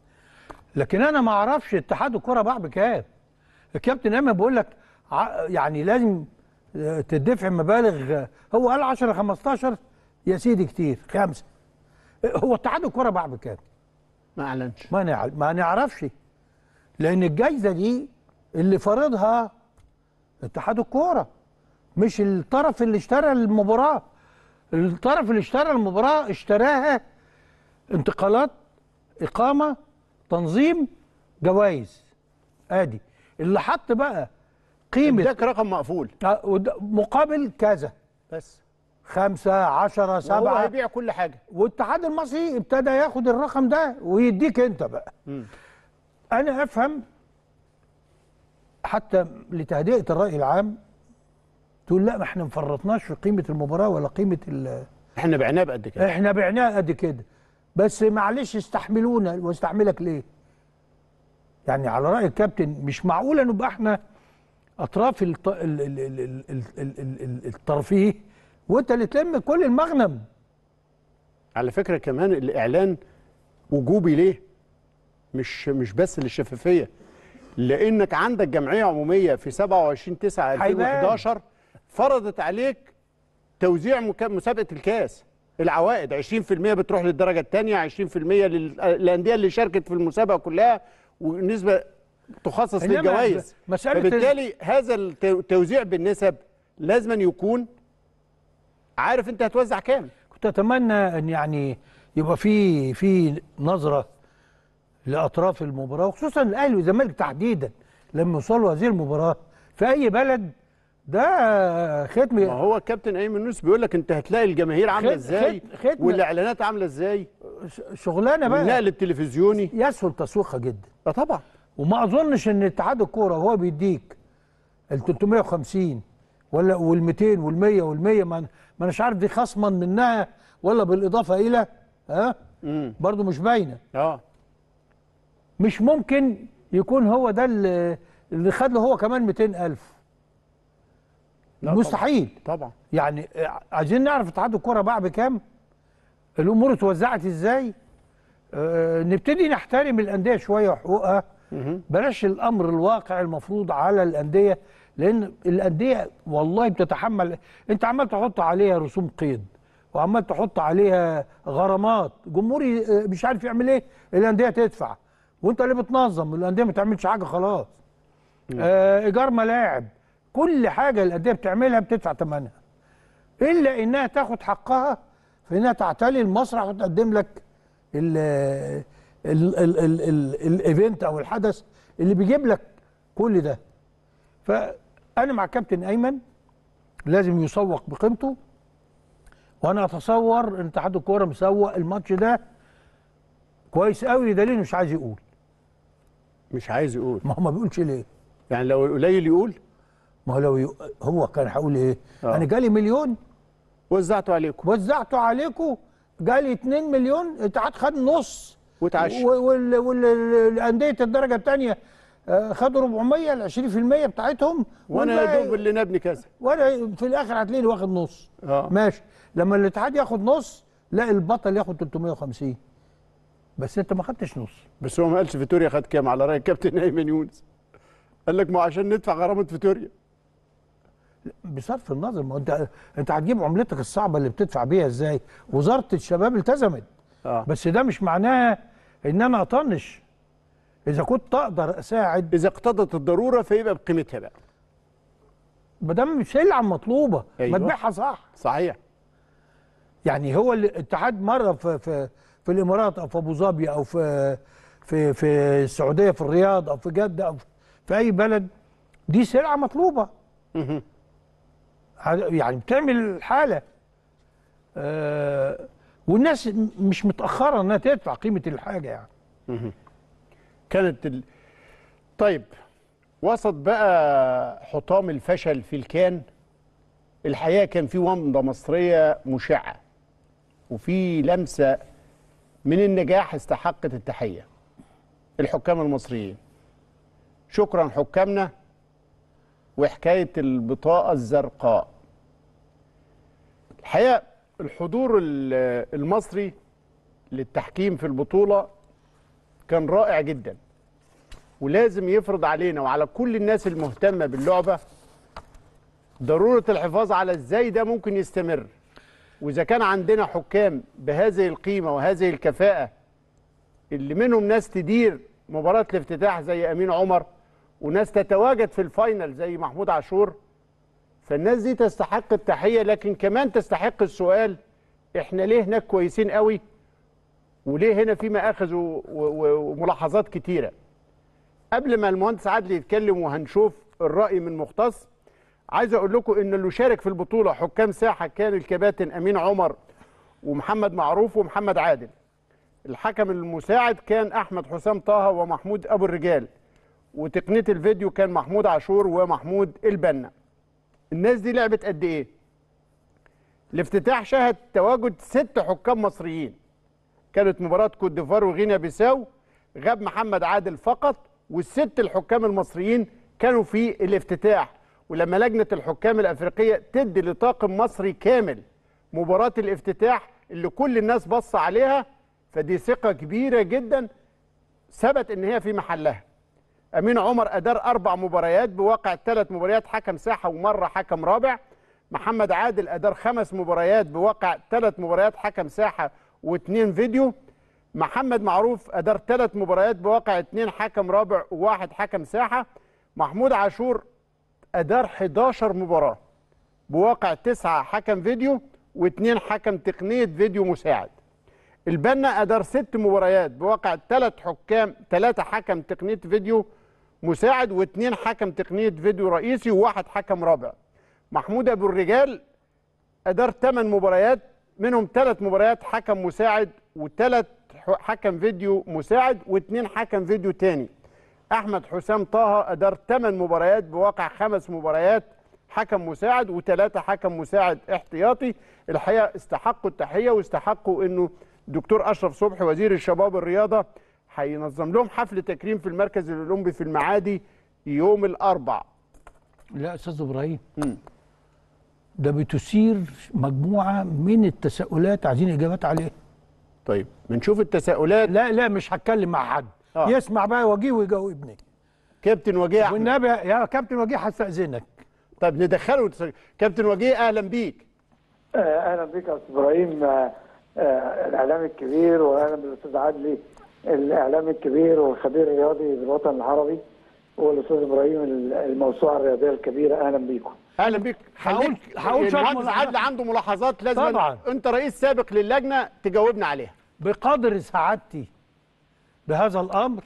لكن انا ما اعرفش اتحاد الكره باع بكام الكابتن ايمن بيقول لك ع- يعني لازم آه، تدفع مبالغ آه، هو قال 10 15 يا سيدي كتير خمسه هو اتحاد الكره باع بكام ما اعلنش ما نعرف ما نعرفش لان الجايزه دي اللي فرضها اتحاد الكوره مش الطرف اللي اشترى المباراه الطرف اللي اشترى المباراه اشتراها انتقالات اقامه تنظيم جوائز ادي اللي حط بقى قيمه اداك رقم مقفول آه، وده مقابل كذا بس خمسة عشرة هو سبعة هيبيع كل حاجه والاتحاد المصري ابتدى ياخد الرقم ده ويديك انت بقى انا افهم حتى لتهدئه الراي العام تقول لا ما احنا ما فرطناش في قيمه المباراه ولا قيمه ال- احنا بعناه بقد كده احنا بعناها قد كده بس معلش استحملونا واستحملك ليه يعني على راي الكابتن مش معقوله نبقى احنا اطراف الط... ال... ال... ال... ال... ال... ال... ال... الترفيه وانت اللي تلم كل المغنم على فكره كمان الاعلان وجوبي ليه مش مش بس للشفافيه لانك عندك جمعيه عموميه في 27 9 2011 فرضت عليك توزيع مكا- مسابقه الكاس العوائد 20% بتروح للدرجه الثانيه 20% لل- للانديه اللي شاركت في المسابقه كلها ونسبه تخصص إنما للجوائز مسألة فبالتالي هذا الت- التوزيع بالنسب لازما يكون عارف انت هتوزع كام كنت اتمنى ان يعني يبقى في في نظره لاطراف المباراه وخصوصا الاهلي والزمالك تحديدا لما يوصلوا هذه المباراه في اي بلد ده ختم ما هو الكابتن ايمن يونس بيقول لك انت هتلاقي الجماهير عامله خد- ازاي خد- ختم. والاعلانات عامله ازاي شغلانه بقى والنقل التلفزيوني يسهل تسويقها جدا اه طبعا وما اظنش ان اتحاد الكوره وهو بيديك ال 350 ولا وال 200 وال 100 وال 100 ما ما اناش عارف دي خصما منها ولا بالاضافه الى ها برضو مش باينه اه مش ممكن يكون هو ده اللي اللي خد له هو كمان 200000 لا مستحيل طبعا يعني عايزين نعرف اتحاد الكوره باع بكام الامور اتوزعت ازاي آه نبتدي نحترم الانديه شويه وحقوقها بلاش الامر الواقع المفروض على الانديه لان الانديه والله بتتحمل انت عمال تحط عليها رسوم قيد وعمال تحط عليها غرامات جمهوري آه، مش عارف يعمل ايه الانديه تدفع وانت اللي بتنظم الانديه ما تعملش حاجه خلاص آه ايجار ملاعب كل حاجه الانديه بتعملها بتدفع ثمنها الا انها تاخد حقها في انها تعتلي المسرح وتقدم لك ال ال ال ال ال الايفنت او الحدث اللي بيجيب لك كل ده فانا مع كابتن ايمن لازم يسوق بقيمته وانا اتصور ان اتحاد الكوره مسوق الماتش ده كويس قوي دليل مش عايز يقول مش عايز يقول ما هو ما بيقولش ليه يعني لو القليل يقول ما هو لو ي... هو كان هيقول ايه آه. انا جالي مليون وزعته عليكم وزعته عليكم جالي 2 مليون الاتحاد خد نص واتعشى. والانديه الدرجه الثانيه خدوا 400 ال 20% بتاعتهم وانا يا والباقي- دوب اللي نبني كذا وانا في الاخر هتلاقيني واخد نص اه ماشي لما الاتحاد ياخد نص لا البطل ياخد 350 بس انت ما خدتش نص بس هو ما قالش فيتوريا خد كام على راي الكابتن ايمن يونس قال لك ما هو عشان ندفع غرامه فيتوريا بصرف النظر ما هو انت انت هتجيب عملتك الصعبه اللي بتدفع بيها ازاي وزاره الشباب التزمت اه بس ده مش معناه ان انا اطنش اذا كنت اقدر اساعد اذا اقتضت الضروره فيبقى بقيمتها بقى ما دام سلعه مطلوبه أيوة. ما تبيعها صح صحيح يعني هو الاتحاد مره في في في الامارات او في ابو ظبي او في في في السعوديه في الرياض او في جده او في اي بلد دي سلعه مطلوبه مهم. ع- يعني بتعمل حاله آه والناس م- مش متاخره انها تدفع قيمه الحاجه يعني كانت ال... طيب وسط بقى حطام الفشل في الكان الحقيقه كان في ومضه مصريه مشعه وفي لمسه من النجاح استحقت التحيه الحكام المصريين شكرا حكامنا وحكايه البطاقه الزرقاء الحقيقه الحضور ال- المصري للتحكيم في البطوله كان رائع جدا ولازم يفرض علينا وعلى كل الناس المهتمة باللعبة ضرورة الحفاظ على ازاي ده ممكن يستمر واذا كان عندنا حكام بهذه القيمة وهذه الكفاءة اللي منهم ناس تدير مباراة الافتتاح زي امين عمر وناس تتواجد في الفاينل زي محمود عاشور فالناس دي تستحق التحية لكن كمان تستحق السؤال احنا ليه هناك كويسين قوي وليه هنا في مآخذ و- و- وملاحظات كتيرة قبل ما المهندس عادل يتكلم وهنشوف الرأي من مختص عايز اقول لكم ان اللي شارك في البطولة حكام ساحة كان الكباتن امين عمر ومحمد معروف ومحمد عادل الحكم المساعد كان احمد حسام طه ومحمود ابو الرجال وتقنية الفيديو كان محمود عاشور ومحمود البنا الناس دي لعبت قد ايه الافتتاح شهد تواجد ست حكام مصريين كانت مباراة كوت ديفوار وغينيا بيساو غاب محمد عادل فقط والست الحكام المصريين كانوا في الافتتاح ولما لجنة الحكام الأفريقية تدي لطاقم مصري كامل مباراة الافتتاح اللي كل الناس بص عليها فدي ثقة كبيرة جدا ثبت ان هي في محلها امين عمر ادار اربع مباريات بواقع ثلاث مباريات حكم ساحه ومره حكم رابع محمد عادل ادار خمس مباريات بواقع ثلاث مباريات حكم ساحه واثنين فيديو محمد معروف ادار ثلاث مباريات بواقع اثنين حكم رابع وواحد حكم ساحه محمود عاشور ادار 11 مباراه بواقع تسعة حكم فيديو واثنين حكم تقنيه فيديو مساعد البنا ادار ست مباريات بواقع ثلاث حكام ثلاثه حكم تقنيه فيديو مساعد واثنين حكم تقنيه فيديو رئيسي وواحد حكم رابع محمود ابو الرجال ادار ثمان مباريات منهم ثلاث مباريات حكم مساعد وثلاث حكم فيديو مساعد واثنين حكم فيديو تاني احمد حسام طه ادار ثمان مباريات بواقع خمس مباريات حكم مساعد وثلاثه حكم مساعد احتياطي الحقيقه استحقوا التحيه واستحقوا انه دكتور اشرف صبحي وزير الشباب والرياضه هينظم لهم حفل تكريم في المركز الاولمبي في المعادي يوم الاربع لا يا استاذ ابراهيم مم. ده بتثير مجموعه من التساؤلات عايزين اجابات عليها طيب بنشوف التساؤلات لا لا مش هتكلم مع حد آه. يسمع بقى وجيه ويجاوبني كابتن وجيه أحمد. والنبي يا كابتن وجيه هستاذنك طيب ندخله التساؤل. كابتن وجيه اهلا بيك آه، اهلا بك يا استاذ ابراهيم آه، آه، الاعلام الكبير واهلا بالاستاذ عدلي الاعلام الكبير والخبير الرياضي بالوطن العربي والاستاذ ابراهيم الموسوعه الرياضيه الكبيره اهلا بيكم اهلا بيك هقول- خليك هقول شوية المهندس ملاحظات. عادل عنده ملاحظات لازم طبعاً. انت رئيس سابق للجنه تجاوبنا عليها بقدر سعادتي بهذا الامر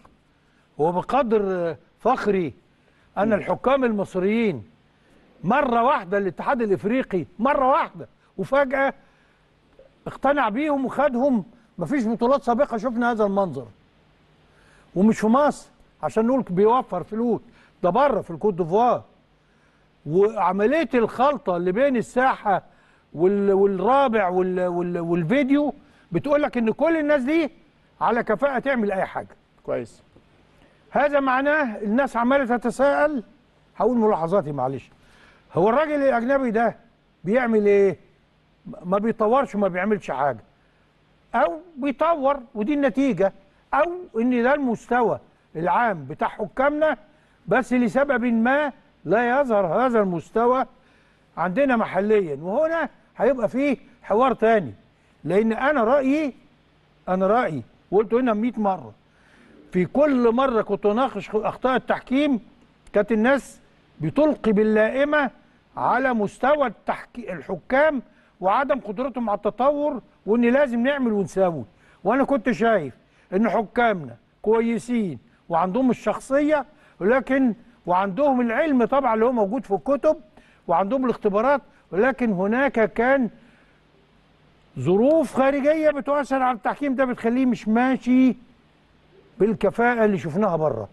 وبقدر فخري ان الحكام المصريين مره واحده الاتحاد الافريقي مره واحده وفجاه اقتنع بيهم وخدهم مفيش بطولات سابقه شفنا هذا المنظر ومش في مصر عشان نقول بيوفر فلوس ده بره في الكوت ديفوار وعمليه الخلطه اللي بين الساحه وال والرابع وال وال والفيديو بتقول لك ان كل الناس دي على كفاءه تعمل اي حاجه كويس هذا معناه الناس عماله تتساءل هقول ملاحظاتي معلش هو الراجل الاجنبي ده بيعمل ايه ما بيطورش وما بيعملش حاجه او بيطور ودي النتيجه او ان ده المستوى العام بتاع حكامنا بس لسبب ما لا يظهر هذا المستوى عندنا محليا وهنا هيبقى فيه حوار تاني لان انا رايي انا رايي وقلته هنا 100 مره في كل مره كنت اناقش اخطاء التحكيم كانت الناس بتلقي باللائمه على مستوى التحكي الحكام وعدم قدرتهم على التطور وان لازم نعمل ونساوي وانا كنت شايف ان حكامنا كويسين وعندهم الشخصيه ولكن وعندهم العلم طبعا اللي هو موجود في الكتب وعندهم الاختبارات ولكن هناك كان ظروف خارجيه بتؤثر على التحكيم ده بتخليه مش ماشي بالكفاءه اللي شفناها بره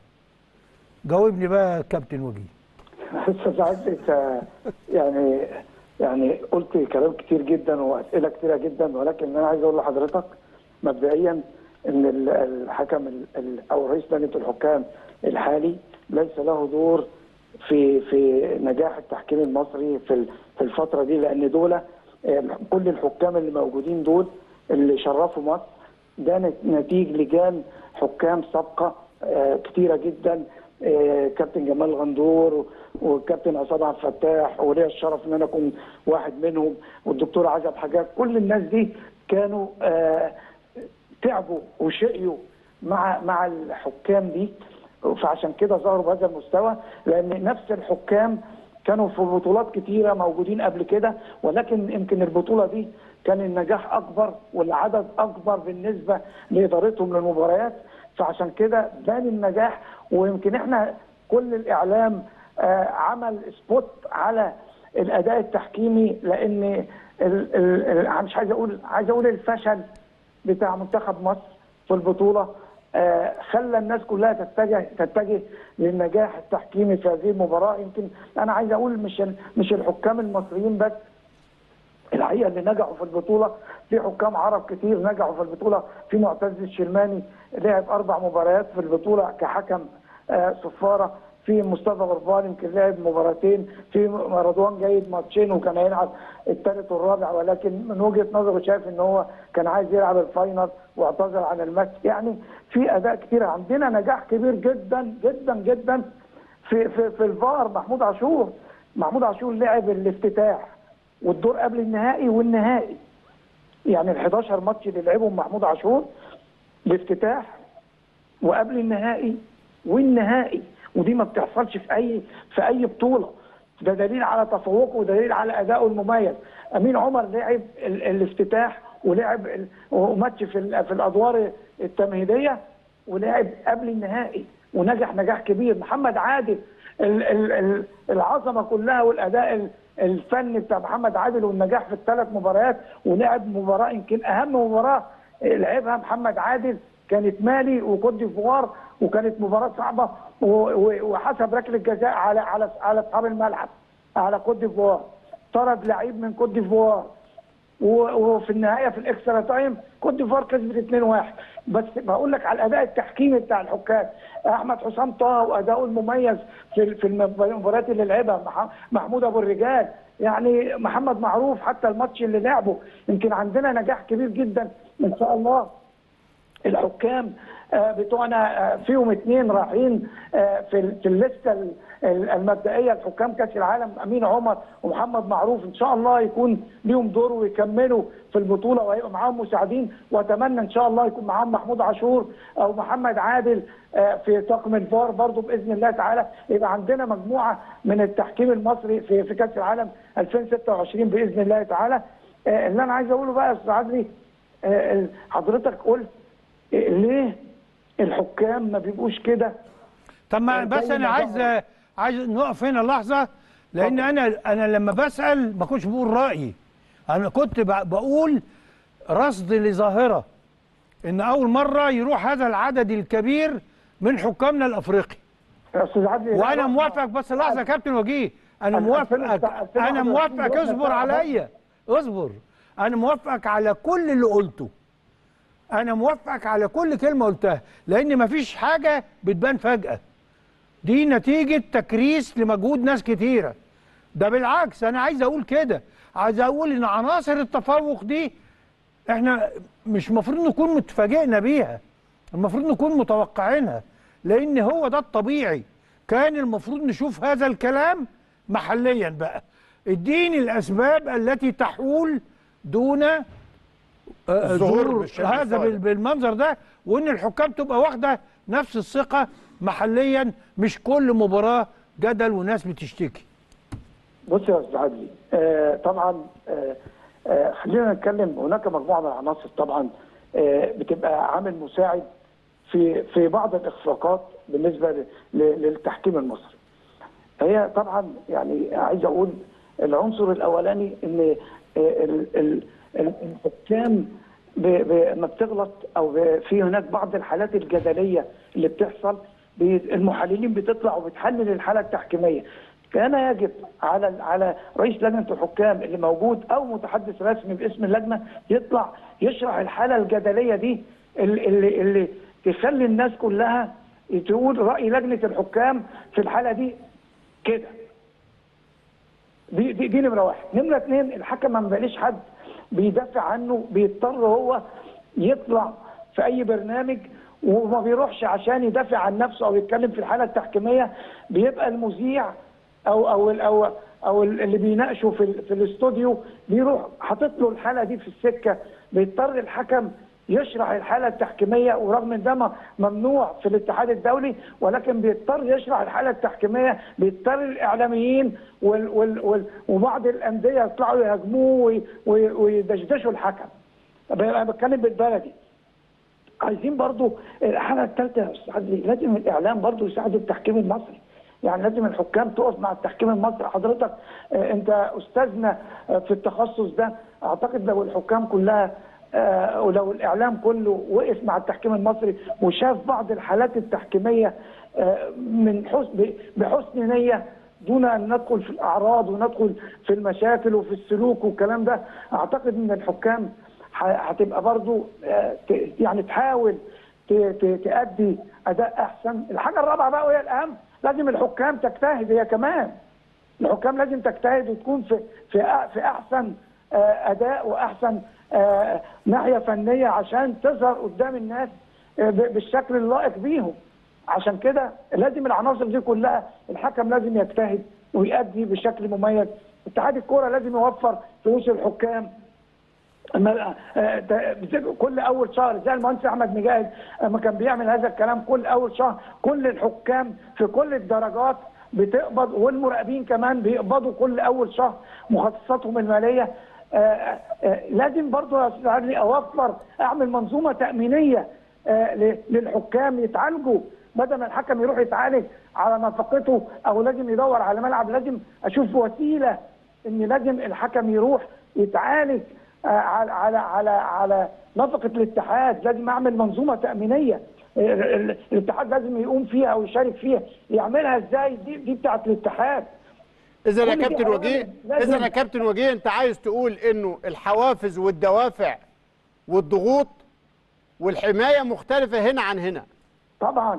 جاوبني بقى كابتن وجيه استاذ عزت انت يعني يعني قلت كلام كتير جدا واسئله كتيره جدا ولكن انا عايز اقول لحضرتك مبدئيا ان ال- الحكم ال- ال- او رئيس لجنه الحكام الحالي ليس له دور في في نجاح التحكيم المصري في ال- في الفتره دي لان دول آه، كل الحكام اللي موجودين دول اللي شرفوا مصر ده نت- نتيج لجان حكام سابقه آه، كتيره جدا آه، كابتن جمال غندور والكابتن عصام عبد الفتاح وليا الشرف ان انا اكون واحد منهم والدكتور عزب حجاج كل الناس دي كانوا آه، تعبوا وشقيوا مع مع الحكام دي فعشان كده ظهروا بهذا المستوى لان نفس الحكام كانوا في بطولات كتيره موجودين قبل كده ولكن يمكن البطوله دي كان النجاح اكبر والعدد اكبر بالنسبه لادارتهم للمباريات فعشان كده بان النجاح ويمكن احنا كل الاعلام آه، عمل سبوت على الاداء التحكيمي لان ال ال ال مش عايز اقول عايز اقول الفشل بتاع منتخب مصر في البطوله آه، خلى الناس كلها تتجه تتجه للنجاح التحكيمي في هذه المباراه يمكن انا عايز اقول مش ال- مش الحكام المصريين بس الحقيقه اللي نجحوا في البطوله في حكام عرب كتير نجحوا في البطوله في معتز الشلماني لعب اربع مباريات في البطوله كحكم آه، صفاره في مصطفى غربان يمكن لعب مباراتين في رضوان جيد ماتشين وكان هيلعب الثالث والرابع ولكن من وجهه نظره شايف ان هو كان عايز يلعب الفاينل واعتذر عن الماتش يعني في اداء كتير عندنا نجاح كبير جدا جدا جدا في في في الفار محمود عاشور محمود عاشور لعب الافتتاح والدور قبل النهائي والنهائي يعني ال 11 ماتش اللي لعبهم محمود عاشور الافتتاح وقبل النهائي والنهائي ودي ما بتحصلش في اي في اي بطوله ده دليل على تفوقه ودليل على ادائه المميز امين عمر لعب ال- الافتتاح ولعب ال- وماتش في ال- في الادوار التمهيديه ولعب قبل النهائي ونجح نجاح كبير محمد عادل ال- ال- ال- العظمه كلها والاداء ال- الفني بتاع محمد عادل والنجاح في الثلاث مباريات ولعب مباراه يمكن اهم مباراه لعبها محمد عادل كانت مالي وكوت ديفوار وكانت مباراه صعبه و- و- وحسب ركله جزاء على على على اصحاب الملعب على كوت ديفوار طرد لعيب من كوت ديفوار و- وفي النهايه في الاكسترا تايم كوت ديفوار كسبت 2-1 بس بقول لك على الاداء التحكيمي بتاع الحكام احمد حسام طه واداؤه المميز في في المباريات اللي لعبها مح- محمود ابو الرجال يعني محمد معروف حتى الماتش اللي لعبه يمكن عندنا نجاح كبير جدا ان شاء الله الحكام آه، بتوعنا آه، فيهم اثنين رايحين آه، في ال- في الليسته ال- ال- المبدئيه لحكام كاس العالم امين عمر ومحمد معروف ان شاء الله يكون ليهم دور ويكملوا في البطوله وهيبقى معاهم مساعدين واتمنى ان شاء الله يكون معاهم محمود عاشور او محمد عادل آه، في طاقم الفار برضو باذن الله تعالى يبقى عندنا مجموعه من التحكيم المصري في في كاس العالم 2026 باذن الله تعالى آه، اللي انا عايز اقوله بقى يا استاذ عدلي آه، حضرتك قلت ليه الحكام ما بيبقوش كده طب ما زي بس انا ما عايز ظهر. عايز نقف هنا لحظه لان انا انا لما بسال ما كنتش بقول رايي انا كنت ب- بقول رصد لظاهره ان اول مره يروح هذا العدد الكبير من حكامنا الافريقي يا استاذ عدلي وانا لا، موافقك بس لحظه يا كابتن وجيه انا أنا موافقك 2000 انا موافقك رحنا اصبر بتاع- عليا اصبر انا موافقك على كل اللي قلته انا موافقك على كل كلمه قلتها لان مفيش حاجه بتبان فجاه دي نتيجه تكريس لمجهود ناس كتيره ده بالعكس انا عايز اقول كده عايز اقول ان عناصر التفوق دي احنا مش المفروض نكون متفاجئنا بيها المفروض نكون متوقعينها لان هو ده الطبيعي كان المفروض نشوف هذا الكلام محليا بقى اديني الاسباب التي تحول دون آه، الظهور ظهور بالشكل هذا الصادق. بال- بالمنظر ده وان الحكام تبقى واخده نفس الثقه محليا مش كل مباراه جدل وناس بتشتكي بص يا استاذ عدلي آه طبعا آه آه خلينا نتكلم هناك مجموعه من العناصر طبعا آه بتبقى عامل مساعد في في بعض الاخفاقات بالنسبه ل- ل- للتحكيم المصري. هي طبعا يعني عايز اقول العنصر الاولاني ان آه، ال- ال- ال- الحكام ب- ب- لما بتغلط او ب- في هناك بعض الحالات الجدليه اللي بتحصل بي- المحللين بتطلع وبتحلل الحاله التحكيميه كان يجب على على رئيس لجنه الحكام اللي موجود او متحدث رسمي باسم اللجنه يطلع يشرح الحاله الجدليه دي اللي اللي, اللي تخلي الناس كلها تقول راي لجنه الحكام في الحاله دي كده دي دي, دي نمره واحد، نمره اثنين الحكم ما بقاليش حد بيدافع عنه بيضطر هو يطلع في اي برنامج وما بيروحش عشان يدافع عن نفسه او يتكلم في الحاله التحكيميه بيبقى المذيع او او ال- او او اللي بيناقشوا في ال- في الاستوديو بيروح حاطط له الحاله دي في السكه بيضطر الحكم يشرح الحاله التحكيميه ورغم ان ده م- ممنوع في الاتحاد الدولي ولكن بيضطر يشرح الحاله التحكيميه بيضطر الاعلاميين وال وال وال وبعض الانديه يطلعوا يهاجموه وي- وي- ويدشدشوا الحكم طب انا بتكلم بالبلدي عايزين برضو الحاله الثالثه يا استاذ عدلي لازم الاعلام برضو يساعد التحكيم المصري يعني لازم الحكام تقف مع التحكيم المصري حضرتك آه، انت استاذنا آه، في التخصص ده اعتقد لو الحكام كلها آه، ولو الاعلام كله وقف مع التحكيم المصري وشاف بعض الحالات التحكيميه آه، من حسن بحسن نيه دون ان ندخل في الاعراض وندخل في المشاكل وفي السلوك والكلام ده اعتقد ان الحكام ح- هتبقى برضو آه، ت- يعني تحاول ت- ت- تأدي اداء احسن الحاجه الرابعه بقى وهي الاهم لازم الحكام تجتهد هي كمان الحكام لازم تجتهد وتكون في في أ- في احسن آه، اداء واحسن آه، ناحيه فنيه عشان تظهر قدام الناس آه، ب- بالشكل اللائق بيهم عشان كده لازم العناصر دي كلها الحكم لازم يجتهد ويأدي بشكل مميز اتحاد الكوره لازم يوفر فلوس الحكام أما- آه، ده- كل اول شهر زي المهندس احمد مجاهد لما كان بيعمل هذا الكلام كل اول شهر كل الحكام في كل الدرجات بتقبض والمراقبين كمان بيقبضوا كل اول شهر مخصصاتهم الماليه آه، آه، لازم برضو يا استاذ عدلي اوفر اعمل منظومه تامينيه آه، ل- للحكام يتعالجوا بدل ما الحكم يروح يتعالج على نفقته او لازم يدور على ملعب لازم اشوف وسيله ان لازم الحكم يروح يتعالج آه، على على على على نفقه الاتحاد لازم اعمل منظومه تامينيه ال- ال- الاتحاد لازم يقوم فيها ويشارك فيها يعملها ازاي دي دي بتاعت الاتحاد اذا يا كل دي كابتن عوامل وجيه لازم- اذا يا كابتن وجيه انت عايز تقول انه الحوافز والدوافع والضغوط والحمايه مختلفه هنا عن هنا طبعا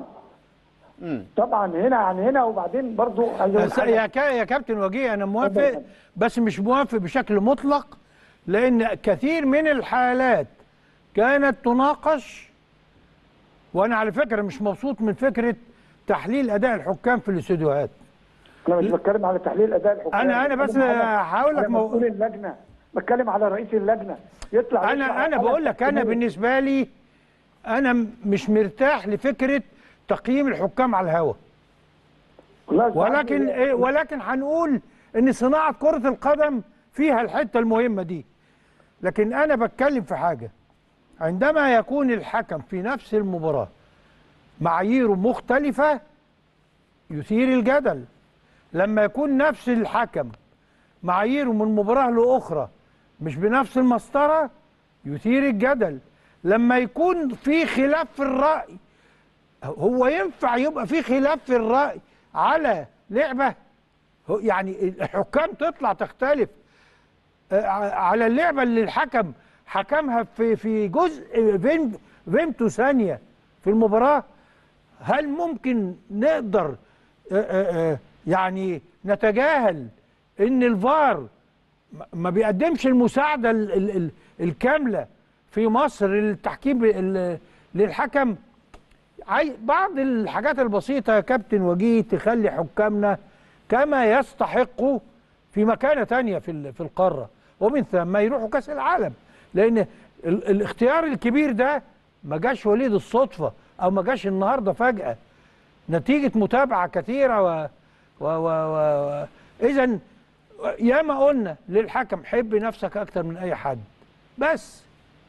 طبعا هنا عن هنا وبعدين برضو عايز أقول بس حاجة. يا كا- يا كابتن وجيه انا موافق اتفضل. بس مش موافق بشكل مطلق لان كثير من الحالات كانت تناقش وانا على فكره مش مبسوط من فكره تحليل اداء الحكام في الاستوديوهات انا مش بتكلم على تحليل اداء الحكام أنا- أنا بس بتكلم على- هقول لك على مو- مسؤول اللجنه بتكلم على رئيس اللجنه يطلع يشرح انا انا الحالة بقول لك انا التحكيمية. بالنسبه لي انا م- مش مرتاح لفكره تقييم الحكام على الهوا والله ساعات ولكن إيه ولكن هنقول ان صناعه كره القدم فيها الحته المهمه دي لكن انا بتكلم في حاجه عندما يكون الحكم في نفس المباراه معاييره مختلفه يثير الجدل لما يكون نفس الحكم معاييره من مباراه لاخرى مش بنفس المسطره يثير الجدل لما يكون في خلاف في الراي هو ينفع يبقى في خلاف في الراي على لعبه هو يعني الحكام تطلع تختلف آه، على اللعبه اللي الحكم حكمها في في جزء فين فيمتو ثانيه في المباراه هل ممكن نقدر آه، آه، آه، يعني نتجاهل ان الفار ما بيقدمش المساعده ال- ال- ال- الكامله في مصر للتحكيم ال- للحكم عاي- بعض الحاجات البسيطه يا كابتن وجيه تخلي حكامنا كما يستحقوا في مكانه تانية في ال- في القاره ومن ثم يروحوا كاس العالم لان ال- الاختيار الكبير ده ما جاش وليد الصدفه او ما جاش النهارده فجاه نتيجه متابعه كثيره و و و, و... و... اذا ياما قلنا للحكم حب نفسك اكتر من اي حد بس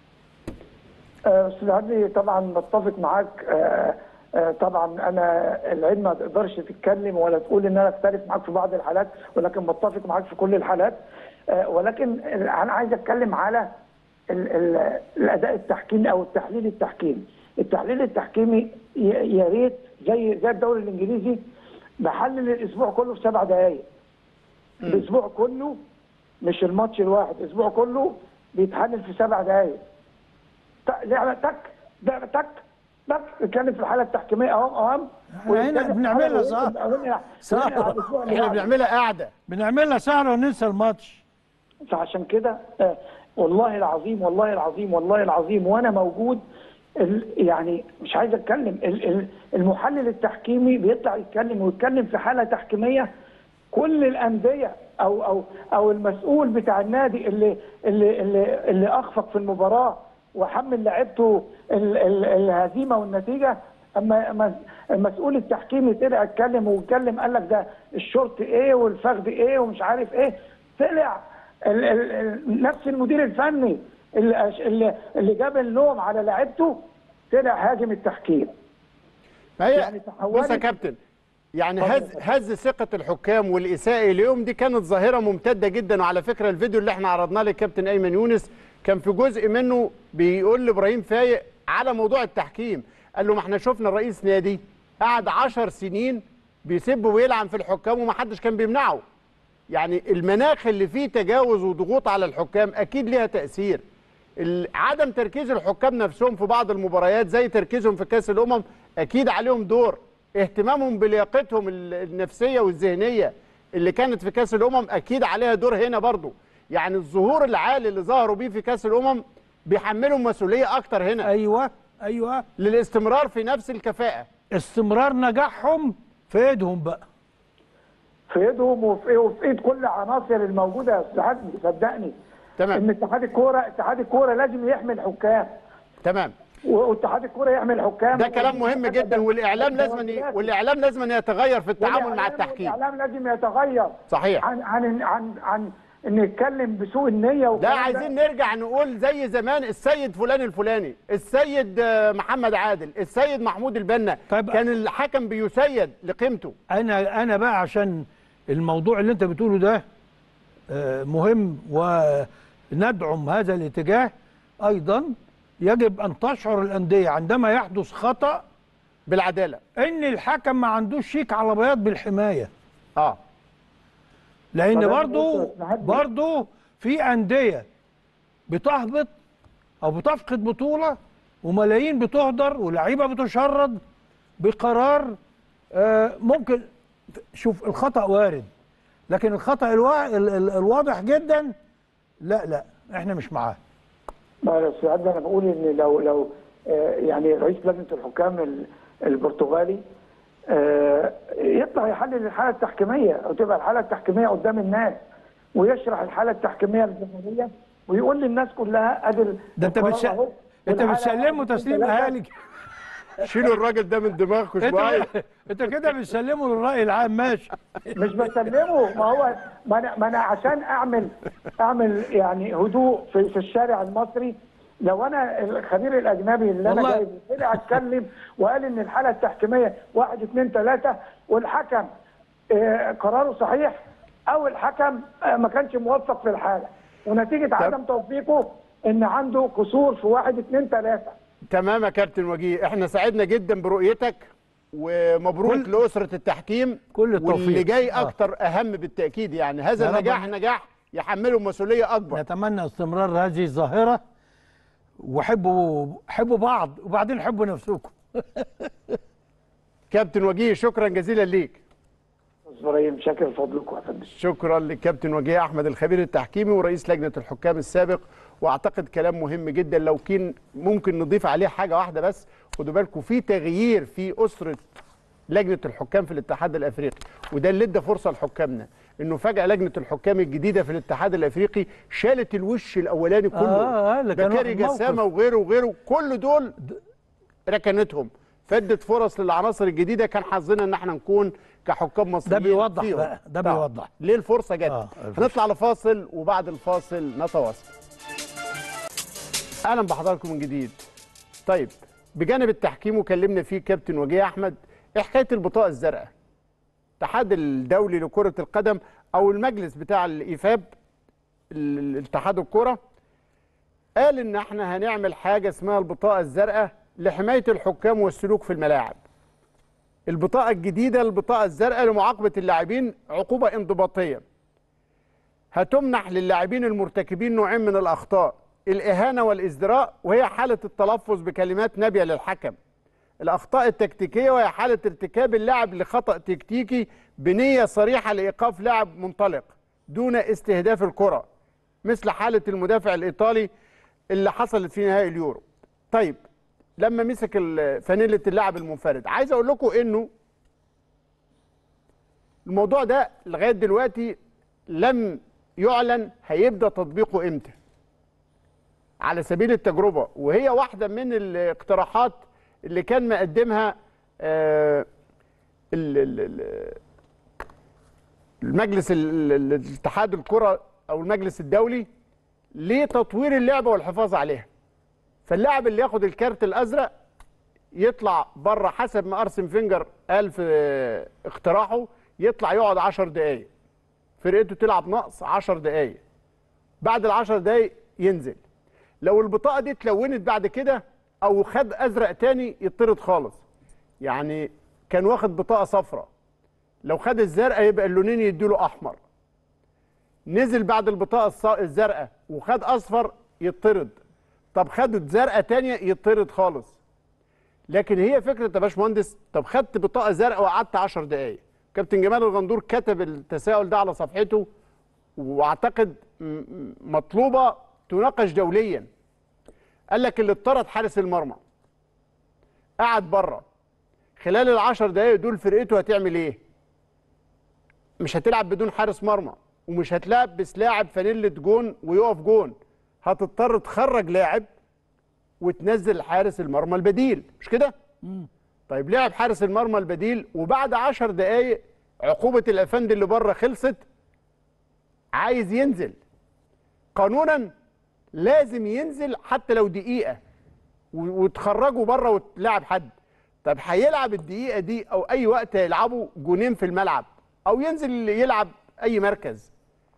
آه، استاذ عدلي طبعا بتفق معاك آه، آه، طبعا انا العلم ما تقدرش تتكلم ولا تقول ان انا اختلف معاك في بعض الحالات ولكن بتفق معاك في كل الحالات آه، ولكن انا عايز اتكلم على ال- ال- الاداء التحكيمي او التحليل التحكيمي التحليل التحكيمي ي- يا ريت زي زي الدوري الانجليزي بحلل الاسبوع كله في سبع دقائق الاسبوع كله مش الماتش الواحد الاسبوع كله بيتحلل في سبع دقائق ت- لعبه تك لعبه تك تك نتكلم في الحاله التحكيميه اهم اهم إحنا هنا بنعملها صح. صح. احنا بنعملها قاعده بنعملها سهله وننسى الماتش فعشان كده آه، والله العظيم والله العظيم والله العظيم وانا موجود ال- يعني مش عايز اتكلم ال- ال- المحلل التحكيمي بيطلع يتكلم ويتكلم في حاله تحكيميه كل الانديه او او او المسؤول بتاع النادي اللي اللي اللي, اللي اخفق في المباراه وحمل لعيبته ال- ال- الهزيمه والنتيجه اما أما المسؤول التحكيمي طلع اتكلم واتكلم قال لك ده الشورت ايه والفخذ ايه ومش عارف ايه طلع ال ال ال نفس المدير الفني اللي, اللي, اللي جاب اللوم على لعيبته طلع هاجم التحكيم ما هي يعني تحولت- بص يا كابتن يعني اتفضل. هز هز ثقه الحكام والاساءه اليوم دي كانت ظاهره ممتده جدا وعلى فكره الفيديو اللي احنا عرضناه للكابتن ايمن يونس كان في جزء منه بيقول لابراهيم فايق على موضوع التحكيم قال له ما احنا شفنا الرئيس نادي قعد 10 سنين بيسب ويلعن في الحكام وما حدش كان بيمنعه يعني المناخ اللي فيه تجاوز وضغوط على الحكام اكيد ليها تاثير ال- عدم تركيز الحكام نفسهم في بعض المباريات زي تركيزهم في كاس الامم اكيد عليهم دور اهتمامهم بلياقتهم ال- النفسيه والذهنيه اللي كانت في كاس الامم اكيد عليها دور هنا برضو يعني الظهور العالي اللي ظهروا بيه في كاس الامم بيحملهم مسؤوليه اكتر هنا ايوه ايوه للاستمرار في نفس الكفاءه استمرار نجاحهم في ايدهم بقى في ايدهم وفي, وفي ايد كل عناصر الموجوده يا استاذ عدلي صدقني تمام. ان اتحاد الكوره اتحاد الكوره لازم يحمي الحكام تمام واتحاد الكوره يحمي الحكام ده كلام مهم جدا والاعلام لازم ي- والاعلام لازم يتغير في التعامل مع والإعلام- التحكيم والاعلام لازم يتغير صحيح. عن عن عن عن ان يتكلم بسوء النيه لا والكلام ده. عايزين نرجع نقول زي زمان السيد فلان الفلاني السيد آه، محمد عادل السيد محمود البنا طيب. كان الحكم بيسيد لقيمته انا انا بقى عشان الموضوع اللي انت بتقوله ده آه، مهم وندعم هذا الاتجاه ايضا يجب ان تشعر الانديه عندما يحدث خطا بالعداله ان الحكم ما عندوش شيك على بياض بالحمايه اه لان طب أنا برضو قلت نهدي. برضو في انديه بتهبط او بتفقد بطوله وملايين بتهدر ولاعيبه بتشرد بقرار آه، ممكن شوف الخطا وارد لكن الخطا الوا... ال- ال- الواضح جدا لا لا احنا مش معاه ما يا استاذ عدلي انا بقول ان لو لو آه، يعني رئيس لجنه الحكام ال- البرتغالي آه، يطلع يحلل الحاله التحكيميه او تبقى الحاله التحكيميه قدام الناس ويشرح الحاله التحكيميه الجمهوريه ويقول للناس كلها ادي ال- ده انت القرار بتش... أهو، انت والحالة بتسلمه واحد، تسليم ثلاثة. اهالي شيلوا الراجل ده من دماغكم شويه انت انت كده بتسلمه للراي العام ماشي مش بسلمه ما هو ما انا ما انا عشان اعمل اعمل يعني هدوء في, في الشارع المصري لو انا الخبير الاجنبي اللي انا والله. جايبه طلع اتكلم وقال ان الحاله التحكيميه واحد اثنين ثلاثه والحكم آه، قراره صحيح او الحكم آه، ما كانش موفق في الحاله ونتيجه عدم توفيقه ان عنده قصور في واحد اثنين ثلاثه تمام يا كابتن وجيه احنا سعدنا جدا برؤيتك ومبروك كل- لاسره التحكيم كل التوفيق. واللي جاي آه. اكتر اهم بالتاكيد يعني هذا يا رب. النجاح نجاح يحمله مسؤوليه اكبر نتمنى استمرار هذه الظاهره وحبوا حبوا بعض وبعدين حبوا نفسكم كابتن وجيه شكرا جزيلا ليك استاذ ابراهيم شاكر فضلكم يا فندم شكرا للكابتن وجيه احمد الخبير التحكيمي ورئيس لجنه الحكام السابق واعتقد كلام مهم جدا لو كان ممكن نضيف عليه حاجه واحده بس خدوا بالكم في تغيير في اسره لجنه الحكام في الاتحاد الافريقي وده اللي ادى فرصه لحكامنا انه فجاه لجنه الحكام الجديده في الاتحاد الافريقي شالت الوش الاولاني كله آه، اللي كان بكاري واخد موقف. جسامه وغيره وغيره كل دول ركنتهم فادت فرص للعناصر الجديده كان حظنا ان احنا نكون كحكام مصريين بيوضح فيهم. بقى، ده طبعا. بيوضح. ليه الفرصه جت آه، هنطلع لفاصل وبعد الفاصل نتواصل اهلا بحضراتكم من جديد طيب بجانب التحكيم وكلمنا فيه كابتن وجيه احمد ايه حكايه البطاقه الزرقاء الاتحاد الدولي لكره القدم او المجلس بتاع الايفاب ال- ال- اتحاد الكره قال ان احنا هنعمل حاجه اسمها البطاقه الزرقاء لحمايه الحكام والسلوك في الملاعب البطاقه الجديده البطاقه الزرقاء لمعاقبه اللاعبين عقوبه انضباطيه هتمنح للاعبين المرتكبين نوعين من الاخطاء الاهانه والازدراء وهي حاله التلفظ بكلمات نابيه للحكم الاخطاء التكتيكيه وهي حاله ارتكاب اللاعب لخطا تكتيكي بنيه صريحه لايقاف لاعب منطلق دون استهداف الكره مثل حاله المدافع الايطالي اللي حصلت في نهائي اليورو طيب لما مسك ال- فانيله اللاعب المنفرد عايز اقول لكم انه الموضوع ده لغايه دلوقتي لم يعلن هيبدا تطبيقه امتى على سبيل التجربه وهي واحده من الاقتراحات اللي كان مقدمها آه، ال- ال- ال- المجلس ال- ال- الاتحاد الكره او المجلس الدولي لتطوير اللعبه والحفاظ عليها فاللاعب اللي ياخد الكارت الازرق يطلع بره حسب ما ارسم فينجر قال في اقتراحه يطلع يقعد 10 دقائق فرقته تلعب نقص 10 دقائق بعد ال 10 دقائق ينزل لو البطاقه دي اتلونت بعد كده او خد ازرق تاني يطرد خالص يعني كان واخد بطاقه صفراء لو خد الزرقاء يبقى اللونين يديله احمر نزل بعد البطاقه الص- الزرقاء وخد اصفر يطرد طب خد زرقاء تانية يطرد خالص لكن هي فكره يا باشمهندس طب خدت بطاقه زرقاء وقعدت 10 دقائق كابتن جمال الغندور كتب التساؤل ده على صفحته واعتقد م- م- مطلوبه تناقش دوليا قال لك اللي اطرد حارس المرمى قعد بره خلال العشر دقايق دول فرقته هتعمل ايه مش هتلعب بدون حارس مرمى ومش هتلبس لاعب فانيلة جون ويقف جون هتضطر تخرج لاعب وتنزل حارس المرمى البديل مش كده طيب لعب حارس المرمى البديل وبعد عشر دقايق عقوبة الأفندي اللي بره خلصت عايز ينزل قانونا لازم ينزل حتى لو دقيقة و- وتخرجه بره وتلعب حد طب هيلعب الدقيقة دي أو أي وقت هيلعبوا جونين في الملعب أو ينزل يلعب أي مركز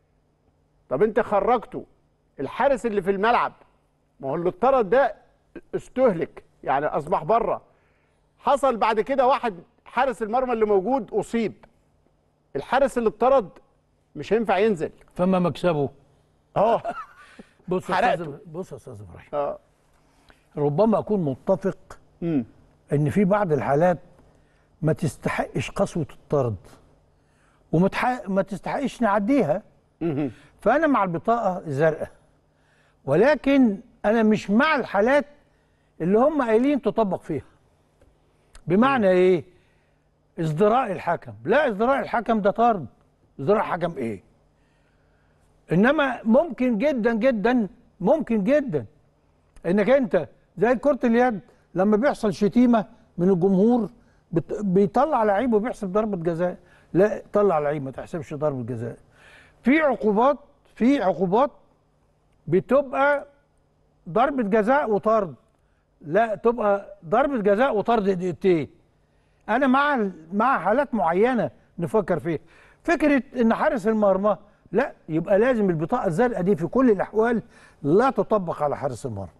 طب أنت خرجته الحارس اللي في الملعب ما هو اللي اتطرد ده استهلك يعني أصبح بره حصل بعد كده واحد حارس المرمى اللي موجود أصيب الحارس اللي اتطرد مش هينفع ينزل فما مكسبه اه بص يا حرقته. استاذ بص يا استاذ ابراهيم اه ربما اكون متفق امم ان في بعض الحالات ما تستحقش قسوه الطرد وما تح- ما تستحقش نعديها فانا مع البطاقه الزرقاء ولكن انا مش مع الحالات اللي هم قايلين تطبق فيها بمعنى ايه ازدراء الحكم لا ازدراء الحكم ده طرد ازدراء الحكم ايه انما ممكن جدا جدا ممكن جدا انك انت زي كرة اليد لما بيحصل شتيمة من الجمهور بت- بيطلع لعيب وبيحسب ضربة جزاء لا طلع لعيب ما تحسبش ضربة جزاء في عقوبات في عقوبات بتبقى ضربة جزاء وطرد لا تبقى ضربة جزاء وطرد دقيقتين انا مع مع حالات معينة نفكر فيها فكرة ان حارس المرمى لا يبقى لازم البطاقة الزرقاء دي في كل الاحوال لا تطبق على حارس المرمى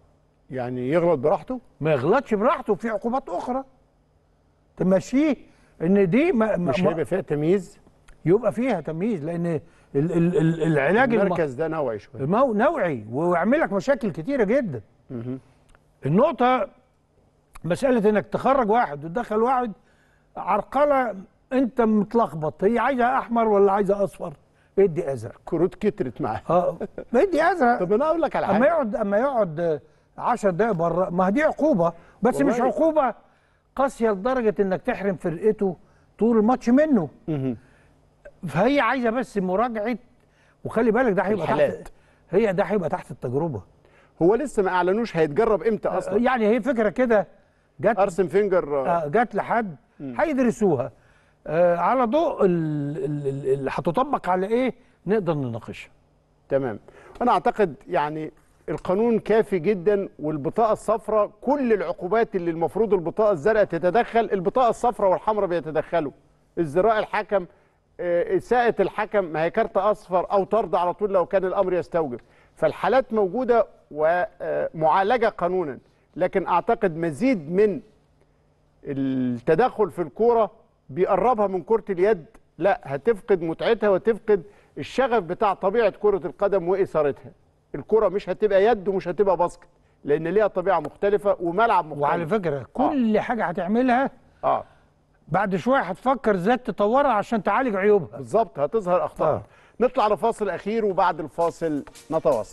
يعني يغلط براحته ما يغلطش براحته في عقوبات اخرى تمشيه ان دي ما مش ما هيبقى فيها تمييز يبقى فيها تمييز لان ال ال ال العلاج الم- المركز ده نوعي شويه المو نوعي ويعمل لك مشاكل كتيره جدا النقطه مساله انك تخرج واحد وتدخل واحد عرقله انت متلخبط هي عايزه احمر ولا عايزه اصفر ادي ازرق كروت كترت معاه اه ادي ازرق طب انا اقول لك على اما حاجه يقعد اما يقعد 10 دقائق بره ما دي عقوبه بس والله- مش عقوبه قاسيه لدرجه انك تحرم فرقته طول الماتش منه فهي عايزه بس مراجعه وخلي بالك ده هيبقى الحالات. تحت هي ده هيبقى تحت التجربه هو لسه ما اعلنوش هيتجرب امتى اصلا يعني هي فكره كده جت ارسن فينجر آه، آه، جت لحد هيدرسوها آه، على ضوء ال- ال- ال- اللي هتطبق على ايه نقدر نناقشها تمام انا اعتقد يعني القانون كافي جدا والبطاقه الصفراء كل العقوبات اللي المفروض البطاقه الزرقاء تتدخل البطاقه الصفراء والحمراء بيتدخلوا ازدراء الحكم آه، اساءه الحكم ما هي كارت اصفر او طرد على طول لو كان الامر يستوجب فالحالات موجوده ومعالجه قانونا لكن اعتقد مزيد من التدخل في الكوره بيقربها من كره اليد لا هتفقد متعتها وتفقد الشغف بتاع طبيعه كره القدم واثارتها الكره مش هتبقى يد ومش هتبقى باسكت لان ليها طبيعه مختلفه وملعب مختلف وعلى فكره كل حاجه هتعملها اه بعد شويه هتفكر ازاي تطورها عشان تعالج عيوبها بالظبط هتظهر اخطاء آه. نطلع لفاصل اخير وبعد الفاصل نتواصل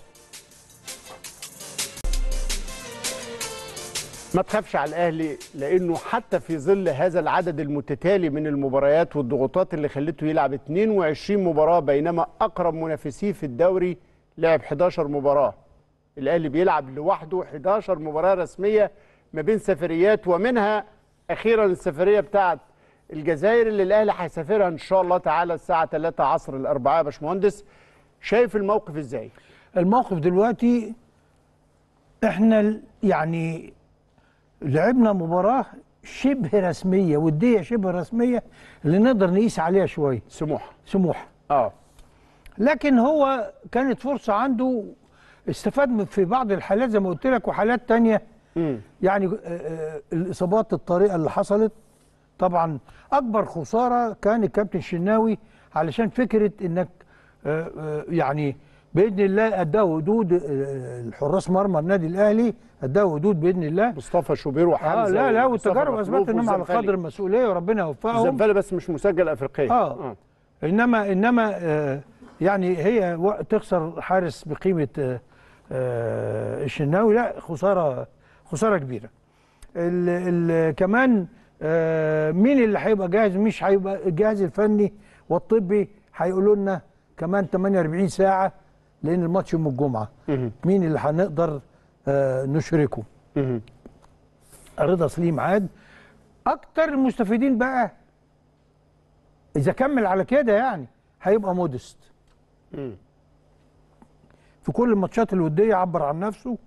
ما تخافش على الاهلي لانه حتى في ظل هذا العدد المتتالي من المباريات والضغوطات اللي خلته يلعب 22 مباراه بينما اقرب منافسيه في الدوري لعب 11 مباراه الاهلي بيلعب لوحده 11 مباراه رسميه ما بين سفريات ومنها اخيرا السفريه بتاعت الجزائر اللي الاهلي هيسافرها ان شاء الله تعالى الساعه 3 عصر الاربعاء يا باشمهندس شايف الموقف ازاي الموقف دلوقتي احنا ال- يعني لعبنا مباراه شبه رسميه وديه شبه رسميه اللي نقدر نقيس عليها شويه سموحه سموح اه لكن هو كانت فرصه عنده استفاد من- في بعض الحالات زي ما قلت لك وحالات تانية امم يعني آه، آه، الاصابات الطريقه اللي حصلت طبعا اكبر خساره كان الكابتن شناوي علشان فكره انك آه، آه، يعني باذن الله اداه حدود آه، الحراس مرمى النادي الاهلي اداه حدود باذن الله مصطفى شوبير اه وحمزه لا لا ومصطفى والتجارب مخلوف اثبتت انهم على والزنفلي. قدر المسؤوليه وربنا يوفقهم الزنفلي بس مش مسجل افريقيا آه. انما انما آه يعني هي و- تخسر حارس بقيمه آه آه الشناوي لا خساره خساره كبيره ال ال كمان آه مين اللي هيبقى جاهز مش هيبقى الجهاز الفني والطبي هيقولوا لنا كمان 48 ساعه لان الماتش يوم الجمعه مهم. مين اللي هنقدر آه نشركه مهم. رضا سليم عاد اكتر المستفيدين بقى اذا كمل على كده يعني هيبقى مودست مم. في كل الماتشات الوديه عبر عن نفسه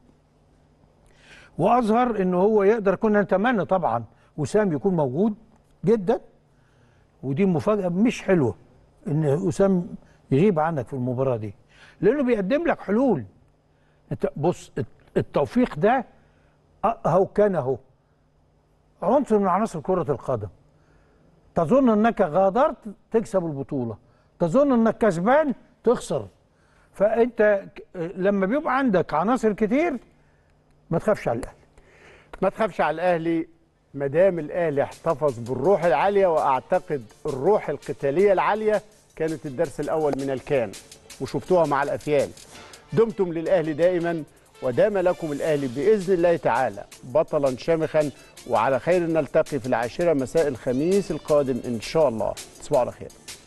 واظهر ان هو يقدر كنا نتمنى طبعا وسام يكون موجود جدا ودي مفاجاه مش حلوه ان وسام يغيب عنك في المباراه دي لانه بيقدم لك حلول انت بص الت- التوفيق ده أ- اهو كان اهو عنصر من عناصر كره القدم تظن انك غادرت تكسب البطوله تظن انك كسبان تخسر فانت ك- لما بيبقى عندك عناصر كتير ما تخافش على الاهلي ما تخافش على الاهلي ما دام الاهلي احتفظ بالروح العاليه واعتقد الروح القتاليه العاليه كانت الدرس الاول من الكان وشفتوها مع الافيال دمتم للاهلي دائما ودام لكم الاهلي باذن الله تعالى بطلا شامخا وعلى خير نلتقي في العاشره مساء الخميس القادم ان شاء الله تصبحوا على خير